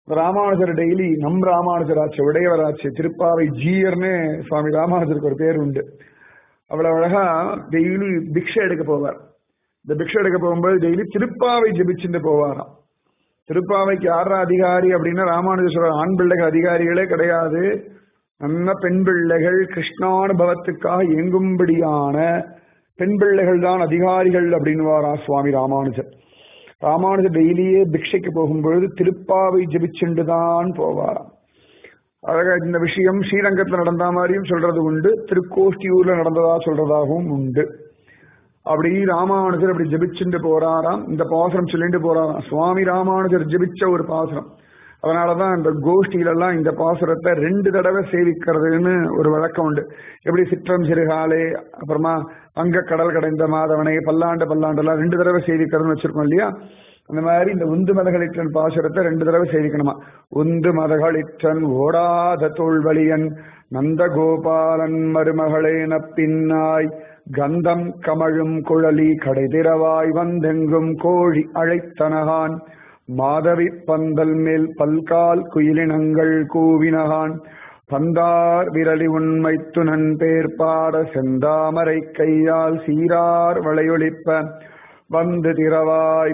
ராமானுஜர் டெய்லி நம் ராமானுஜராச்சு உடையவராச்சு திருப்பாவை ஜீயர்னு சுவாமி ராமானுஜருக்கு ஒரு பேர் உண்டு அவ்வளவு அழகா டெய்லி பிக்ஷை எடுக்க போவார் இந்த பிக்ஷை எடுக்க போகும்போது டெய்லி திருப்பாவை ஜெபிச்சுட்டு போவாராம் திருப்பாவைக்கு யாரா அதிகாரி அப்படின்னா ராமானுஜர் ஆண் பிள்ளைகள் அதிகாரிகளே கிடையாது நல்ல பெண் பிள்ளைகள் கிருஷ்ணானுபவத்துக்காக இயங்கும்படியான பெண் பிள்ளைகள் தான் அதிகாரிகள் அப்படின்னு வாரா சுவாமி ராமானுஜர் ராமானுஜர் டெய்லியே பிக்ஷைக்கு போகும்பொழுது திருப்பாவை ஜெபிச்சுண்டு தான் போவாராம் அழகா இந்த விஷயம் ஸ்ரீரங்கத்துல நடந்த மாதிரியும் சொல்றது உண்டு திருக்கோஷ்டியூர்ல நடந்ததா சொல்றதாகவும் உண்டு அப்படி ராமானுஜர் அப்படி ஜெபிச்சுட்டு போறாராம் இந்த பாசுரம் சொல்லிட்டு போறாராம் சுவாமி ராமானுஜர் ஜெபிச்ச ஒரு பாசுரம் அதனாலதான் இந்த கோஷ்டியில எல்லாம் இந்த பாசுரத்தை ரெண்டு தடவை சேவிக்கிறதுன்னு ஒரு வழக்கம் உண்டு எப்படி சிற்றம் சிறுகாலே அப்புறமா அங்க கடல் கடைந்த மாதவனை பல்லாண்டு பல்லாண்டெல்லாம் ரெண்டு தடவை சேவிக்கிறதுன்னு வச்சிருக்கோம் இல்லையா அந்த மாதிரி இந்த உந்து மதகளிற்றன் பாசுரத்தை ரெண்டு தடவை சேவிக்கணுமா உந்து மதகளிற்றன் ஓடாத தோல்வழியன் நந்தகோபாலன் மருமகளேன பின்னாய் கந்தம் கமழும் குழலி கடைதிரவாய் வந்தெங்கும் கோழி அழைத்தனகான் மாதவி பந்தல் மேல் பல்கால் குயிலினங்கள் கூவினகான் பந்தார் விரலி உண்மை துணன் பேர் பாட செந்தாமரை கையால் சீரார் வளையொலிப்ப வந்து திரவாய்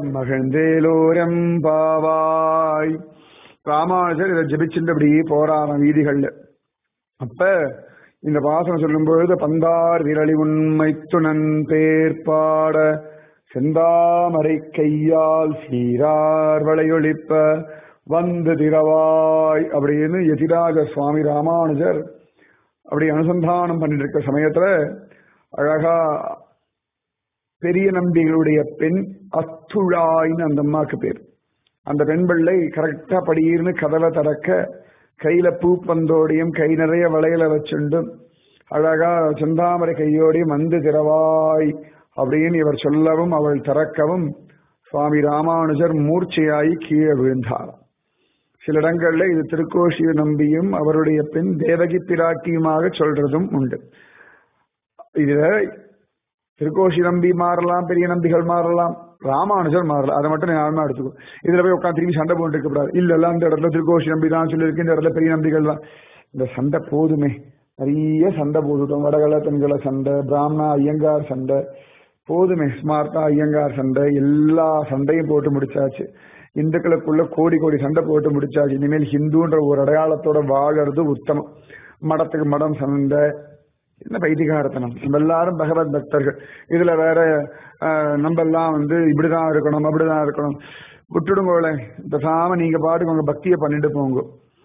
மகிழ்ந்தேலோரெம்பாவாய் ராமானுஜர் இதை ஜபிச்சுட்டு அப்படி போறாராம் வீதிகள்ல அப்ப இந்த பாசனம் சொல்லும் பொழுது பந்தார் விரலி உண்மை துணன் பேர் பாட செந்தாமரை கையால் சீரார் வளையொழிப்ப வந்து திரவாய் அப்படின்னு எதிராக சுவாமி ராமானுஜர் அப்படி அனுசந்தானம் பண்ணிட்டு இருக்க சமயத்துல அழகா பெரிய நம்பிகளுடைய பெண் அத்துழாயின்னு அந்த அம்மாக்கு பேர் அந்த பெண் பிள்ளை கரெக்டா படியிருந்து கதவை திறக்க கையில பூப்பந்தோடையும் கை நிறைய வளையல வச்சுண்டும் அழகா செந்தாமரை கையோடையும் வந்து திறவாய் அப்படின்னு இவர் சொல்லவும் அவள் திறக்கவும் சுவாமி ராமானுஜர் மூர்ச்சையாகி கீழே விழுந்தாராம் சில இடங்கள்ல இது திருக்கோஷிய நம்பியும் அவருடைய பெண் தேவகி பிராட்டியுமாக சொல்றதும் உண்டு இதுல திருக்கோஷி நம்பி மாறலாம் பெரிய நம்பிகள் மாறலாம் ராமானுஜர் மாறலாம் அதை மட்டும் ஞாபகமா எடுத்துக்கோ இதுல போய் உட்காந்து திரும்பி சண்டை போட்டு இருக்கக்கூடாது இல்ல இல்ல அந்த இடத்துல திருக்கோஷி நம்பி தான் சொல்லியிருக்கு இந்த இடத்துல பெரிய நம்பிகள் தான் இந்த சண்டை போதுமே நிறைய சண்டை போட்டுட்டோம் வடகல தென்கல சண்டை பிராமணா ஐயங்கார் சண்டை போதுமே ஸ்மார்த்தா ஐயங்கார் சண்டை எல்லா சண்டையும் போட்டு முடிச்சாச்சு இந்துக்களுக்குள்ள கோடி கோடி சண்டை போட்டு முடிச்சாச்சு இனிமேல் ஹிந்துன்ற ஒரு அடையாளத்தோட வாழறது உத்தமம் மடத்துக்கு மடம் சண்டை என்ன பைத்திகாரத்தனம் நம்ம எல்லாரும் பகவத் பக்தர்கள் இதுல வேற நம்ம எல்லாம் வந்து இப்படிதான் இருக்கணும் அப்படிதான் இருக்கணும் விட்டுடுங்கோளே பேசாம நீங்க பாட்டுக்கு உங்க பக்தியை பண்ணிட்டு போங்க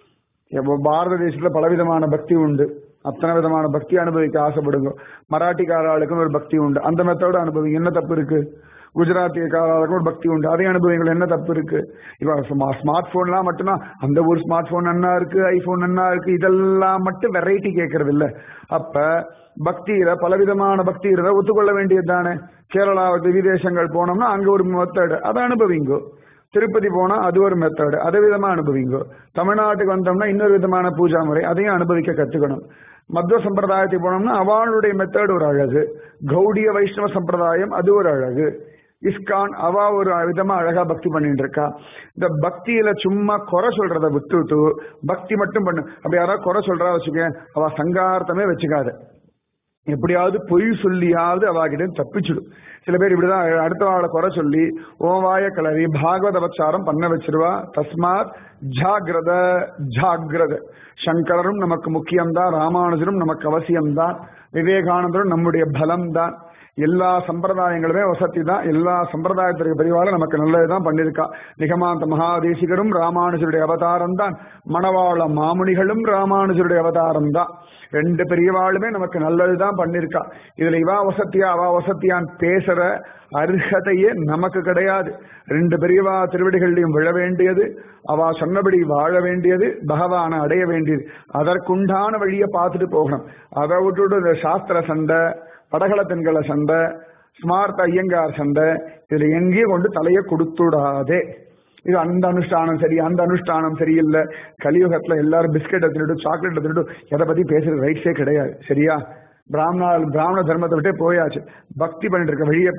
பாரத தேசத்துல பலவிதமான பக்தி உண்டு அத்தனை விதமான பக்தி அனுபவிக்க ஆசைப்படுங்க மராட்டிக்காராளுக்கும் ஒரு பக்தி உண்டு அந்த மெத்தோட அனுபவிங்க என்ன தப்பு இருக்கு குஜராத்தியக்காரர்களுக்கும் ஒரு பக்தி உண்டு அதை அனுபவிங்கள் என்ன தப்பு இருக்கு இப்போ ஸ்மார்ட் போன்லாம் மட்டும்தான் அந்த ஒரு ஸ்மார்ட் போன் நன்னா இருக்கு ஐபோன் நன்னா இருக்கு இதெல்லாம் மட்டும் வெரைட்டி கேட்கறது இல்ல அப்ப பக்தியில பலவிதமான பக்தி இருந்தா ஒத்துக்கொள்ள வேண்டியது தானே கேரளா விதேசங்கள் போனோம்னா அங்க ஒரு மெத்தடு அதை அனுபவிங்கோ திருப்பதி போனா அது ஒரு மெத்தடு அதை விதமா அனுபவிங்கோ தமிழ்நாட்டுக்கு வந்தோம்னா இன்னொரு விதமான பூஜா முறை அதையும் அனுபவிக்க கத்துக்கணும் மத்வ சம்பிரதாயத்துக்கு போனோம்னா அவளுடைய மெத்தட் ஒரு அழகு கௌடிய வைஷ்ணவ சம்பிரதாயம் அது ஒரு அழகு இஸ்கான் அவ ஒரு விதமா அழகா பக்தி பண்ணிட்டு இருக்கா இந்த பக்தியில சும்மா குறை சொல்றத விட்டுட்டு பக்தி மட்டும் பண்ணு அப்படி யாராவது குறை சொல்றா வச்சுக்க அவ சங்கார்த்தமே வச்சுக்காத எப்படியாவது பொய் சொல்லியாவது அவாகிட்ட தப்பிச்சிடும் சில பேர் இப்படிதான் அடுத்த ஆளை குறை சொல்லி ஓவாய கிளறி பாகவத பச்சாரம் பண்ண வச்சிருவா தஸ்மாத் ஜாகிரத ஜாகிரத சங்கரரும் நமக்கு முக்கியம்தான் ராமானுஜரும் நமக்கு அவசியம்தான் விவேகானந்தரும் நம்முடைய பலம்தான் எல்லா சம்பிரதாயங்களுமே வசதி தான் எல்லா சம்பிரதாயத்திற்கு பெரியவாலும் நமக்கு நல்லதுதான் பண்ணிருக்கா நிகமாந்த மகாதேசிகரும் ராமானுஜருடைய அவதாரம் தான் மணவாள மாமுனிகளும் ராமானுஜருடைய அவதாரம் தான் ரெண்டு பெரியவாளுமே நமக்கு நல்லதுதான் பண்ணிருக்கா இதுல இவா வசத்தியா அவா வசத்தியான் பேசுற அர்ஹதையே நமக்கு கிடையாது ரெண்டு பெரியவா திருவடிகளையும் விழ வேண்டியது அவா சொன்னபடி வாழ வேண்டியது பகவானை அடைய வேண்டியது அதற்குண்டான வழியை பார்த்துட்டு போகணும் அதை விட்டுட்டு இந்த சாஸ்திர சண்டை படகள பெண்களை சண்டை ஸ்மார்ட் ஐயங்கார் சண்டை இதுல எங்கேயும் கொண்டு தலையை கொடுத்துடாதே இது அந்த அனுஷ்டானம் சரி அந்த அனுஷ்டானம் சரியில்லை கலியுகத்துல எல்லாரும் பிஸ்கெட் எடுத்துட்டு சாக்லேட் எடுத்துட்டு எதை பத்தி பேசுறது ரைட்ஸே கிடையாது சரியா பிராமணா பிராமண தர்மத்தை விட்டே போயாச்சு பக்தி பண்ணிட்டு இருக்க வழியை பார்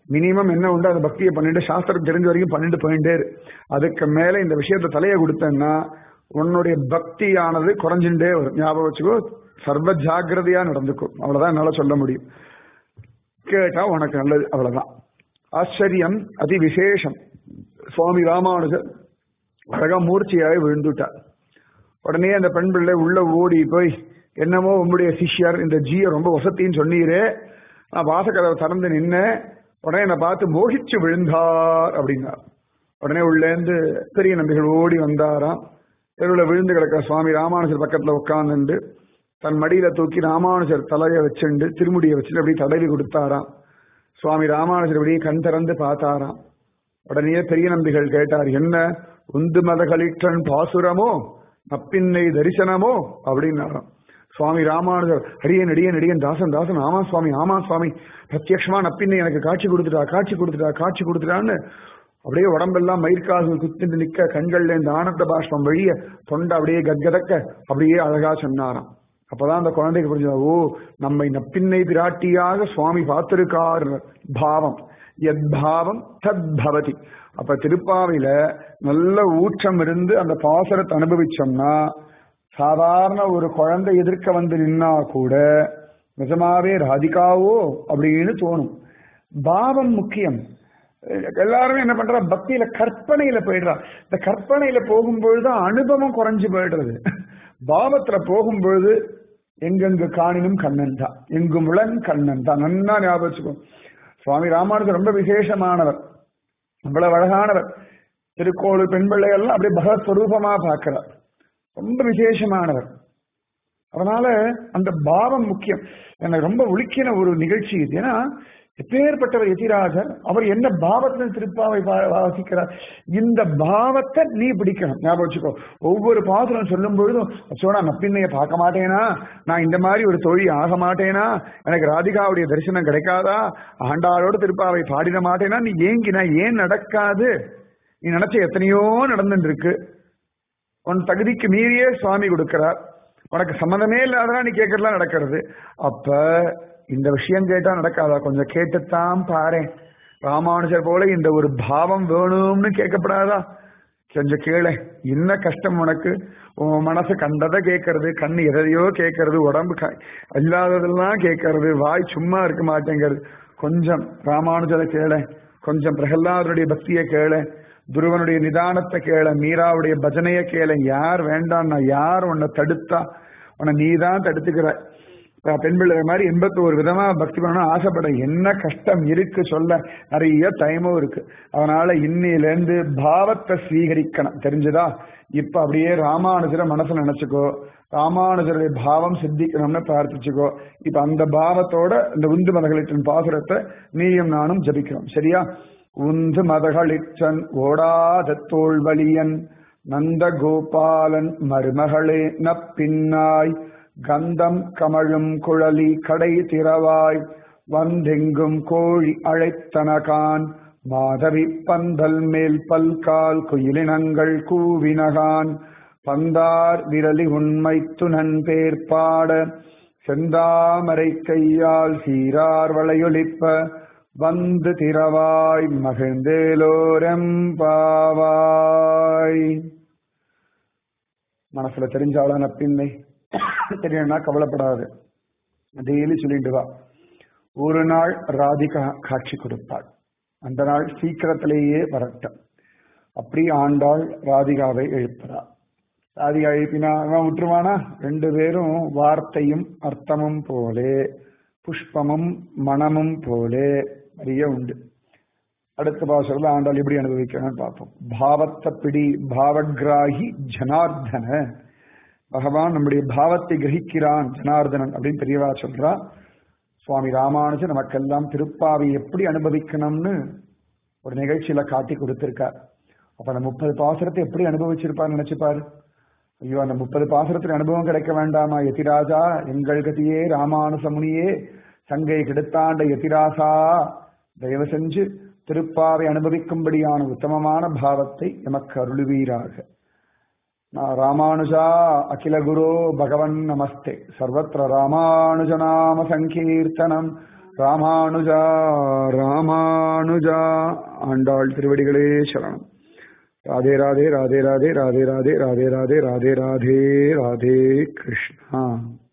மினிமம் என்ன உண்டு அந்த பக்தியை பண்ணிட்டு சாஸ்திரம் தெரிஞ்ச வரைக்கும் பண்ணிட்டு போயிட்டே இரு அதுக்கு மேல இந்த விஷயத்த தலையை கொடுத்தேன்னா உன்னுடைய பக்தியானது குறைஞ்சுட்டே வரும் ஞாபகம் வச்சுக்கோ சர்வ ஜாக்கிரதையா நடந்துக்கும் அவ்வளவுதான் என்னால சொல்ல முடியும் கேட்டா உனக்கு நல்லது அவ்வளவுதான் ஆச்சரியம் அதி விசேஷம் சுவாமி ராமானுஜர் அழகா மூர்ச்சியாய் விழுந்துட்டார் உடனே அந்த பெண் பிள்ளை உள்ள ஓடி போய் என்னமோ உங்களுடைய சிஷ்யர் இந்த ஜிய ரொம்ப வசத்தின்னு சொன்னீரே நான் வாசக்கதவை திறந்து நின்னேன் உடனே என்னை பார்த்து மோகிச்சு விழுந்தார் அப்படின்னார் உடனே உள்ளேந்து பெரிய நம்பிகள் ஓடி வந்தாராம் தெருவில் விழுந்து கிடக்கிற சுவாமி ராமானுஜர் பக்கத்துல உட்கார்ந்துண்டு தன் மடியில தூக்கி ராமானுஜர் தலையை வச்சுண்டு திருமுடியை வச்சுட்டு அப்படியே தடவி கொடுத்தாராம் சுவாமி ராமானுஜர் அப்படியே கண் திறந்து பார்த்தாராம் உடனே பெரிய நம்பிகள் கேட்டார் என்ன உந்து மதகளிற்றன் பாசுரமோ நப்பின்னை தரிசனமோ அப்படின்னாராம் சுவாமி ராமானுஜர் அடியன் அடியன் அடியன் தாசன் தாசன் ஆமா சுவாமி ஆமா சுவாமி பிரத்யக்ஷமா நப்பின்னை எனக்கு காட்சி கொடுத்துட்டா காட்சி கொடுத்துட்டா காட்சி கொடுத்துட்டான்னு அப்படியே உடம்பெல்லாம் மயிர்கால்கள் குத்திட்டு நிக்க கண்கள்ல இந்த ஆனந்த பாஷ்பம் வழிய தொண்டை அப்படியே கத்கதக்க அப்படியே அழகா சொன்னாராம் அப்பதான் அந்த குழந்தைக்கு புரிஞ்சது ஓ நம்மை நப்பின்னை பிராட்டியாக சுவாமி பார்த்திருக்கார் பாவம் எத் பாவம் தத் பவதி அப்ப திருப்பாவையில நல்ல ஊற்றம் இருந்து அந்த பாசரத்தை அனுபவிச்சோம்னா சாதாரண ஒரு குழந்தை எதிர்க்க வந்து நின்னா கூட நிஜமாவே ராதிகாவோ அப்படின்னு தோணும் பாவம் முக்கியம் எல்லாருமே என்ன பண்றா பக்தியில கற்பனையில போயிடுறா இந்த கற்பனையில போகும்பொழுது அனுபவம் குறைஞ்சு போயிடுறது பாவத்துல போகும்பொழுது எங்கெங்கு காணினும் கண்ணன் தான் எங்கும் உளன் கண்ணன் தான் நன்னா ஞாபகம் வச்சுக்கோ சுவாமி ராமானுஜர் ரொம்ப விசேஷமானவர் அவ்வளவு அழகானவர் திருக்கோளூர் பெண் பிள்ளைகள்லாம் அப்படியே பகவத்ஸ்வரூபமா பார்க்கிறார் ரொம்ப விசேஷமானவர் அதனால அந்த பாவம் முக்கியம் எனக்கு ரொம்ப உலுக்கின ஒரு நிகழ்ச்சி இது ஏன்னா எப்பேற்பட்டவர் எதிராஜர் அவர் என்ன பாவத்தில் திருப்பாவை வாசிக்கிறார் இந்த பாவத்தை நீ பிடிக்கணும் ஞாபகம் வச்சுக்கோ ஒவ்வொரு பாசுரம் சொல்லும் பொழுதும் சோனா நப்பின்னைய பார்க்க மாட்டேனா நான் இந்த மாதிரி ஒரு தொழில் ஆக மாட்டேனா எனக்கு ராதிகாவுடைய தரிசனம் கிடைக்காதா ஆண்டாளோட திருப்பாவை பாடிட மாட்டேனா நீ ஏங்கினா ஏன் நடக்காது நீ நினைச்ச எத்தனையோ நடந்துட்டு இருக்கு உன் தகுதிக்கு மீறியே சுவாமி கொடுக்கிறார் உனக்கு சம்மந்தமே இல்லாதான் நீ கேட்கறதுலாம் நடக்கிறது அப்ப இந்த விஷயம் கேட்டா நடக்காதா கொஞ்சம் கேட்டுத்தான் பாரு ராமானுஜர் போல இந்த ஒரு பாவம் வேணும்னு கேட்கப்படாதா கொஞ்சம் கேளு என்ன கஷ்டம் உனக்கு உன் மனசு கண்டதை கேட்கறது கண்ணு எதையோ கேட்கறது உடம்பு இல்லாததெல்லாம் கேட்கறது வாய் சும்மா இருக்க மாட்டேங்கிறது கொஞ்சம் ராமானுஜரை கேள கொஞ்சம் பிரகலாதனுடைய பக்தியை கேள துருவனுடைய நிதானத்தை கேள மீராவுடைய பஜனையை கேள யார் வேண்டாம்னா யார் உன்னை தடுத்தா உன்னை நீ தான் தடுத்துக்கிற பெண் பிள்ளை மாதிரி எண்பத்தோரு விதமா பக்தி பண்ணணும் ஆசைப்பட என்ன கஷ்டம் இருக்கு சொல்ல நிறைய டைமும் இருக்கு அதனால இன்னிலேருந்து பாவத்தை ஸ்வீகரிக்கணும் தெரிஞ்சுதா இப்ப அப்படியே ராமானுஜரை மனசுல நினைச்சுக்கோ ராமானுஜருடைய பாவம் சித்திக்கணும்னு பிரார்த்திச்சுக்கோ இப்ப அந்த பாவத்தோட இந்த உந்து மதகளின் பாசுரத்தை நீயும் நானும் ஜபிக்கிறோம் சரியா உந்து மதகளிற்றன் ஓடாத தோல்வலியன் நந்த கோபாலன் மருமகளே நப்பின்னாய் கந்தம் கமழும் குழலி கடை திறவாய் வந்தெங்கும் கோழி அழைத்தனகான் மாதவி பந்தல் மேல் பல்கால் குயிலினங்கள் கூவினகான் பந்தார் விரலி உண்மை துணன் பேர் பாட செந்தாமரை கையால் சீரார் வளையொலிப்ப வந்து திறவாய் மகிழ்ந்தேலோரெம்பாவாய் மனசுல தெரிஞ்சாளான பின்னை தெரியணும்னா கவலைப்படாது டெய்லி சொல்லிட்டு வா ஒரு நாள் ராதிகா காட்சி கொடுப்பாள் அந்த நாள் சீக்கிரத்திலேயே வரட்டும் அப்படி ஆண்டாள் ராதிகாவை எழுப்புறாள் ராதிகா எழுப்பினா அவன் விட்டுருவானா ரெண்டு பேரும் வார்த்தையும் அர்த்தமும் போலே புஷ்பமும் மனமும் போலே நிறைய உண்டு அடுத்த பாசத்துல ஆண்டாள் எப்படி அனுபவிக்கிறான்னு பார்ப்போம் பாவத்தை பிடி பாவகிராகி ஜனார்தன பகவான் நம்முடைய பாவத்தை கிரகிக்கிறான் ஜனார்தனன் அப்படின்னு பெரியவா சொல்றா சுவாமி ராமானுஜன் நமக்கெல்லாம் திருப்பாவை எப்படி அனுபவிக்கணும்னு ஒரு நிகழ்ச்சியில காட்டி கொடுத்திருக்கார் அப்ப அந்த முப்பது பாசுரத்தை எப்படி அனுபவிச்சிருப்பார் நினைச்சுப்பாரு ஐயோ அந்த முப்பது பாசுரத்தின் அனுபவம் கிடைக்க வேண்டாமா யதிராஜா எங்கள் கதியே ராமானுசமுனியே சங்கை கெடுத்தாண்ட யதிராசா தயவு செஞ்சு திருப்பாவை அனுபவிக்கும்படியான உத்தமமான பாவத்தை எமக்கு அருளுவீராக ராமானுஜா அகில குரு பகவன் நமஸ்தே சர்வத்திர ராமானுஜநாம சங்கீர்த்தனம் ராமானுஜா ராமானுஜா ஆண்டாள் திருவடிகளே சரணம் ராதே ராதே ராதே ராதே ராதே ராதே ராதே ராதே ராதே ராதே ராதே கிருஷ்ணா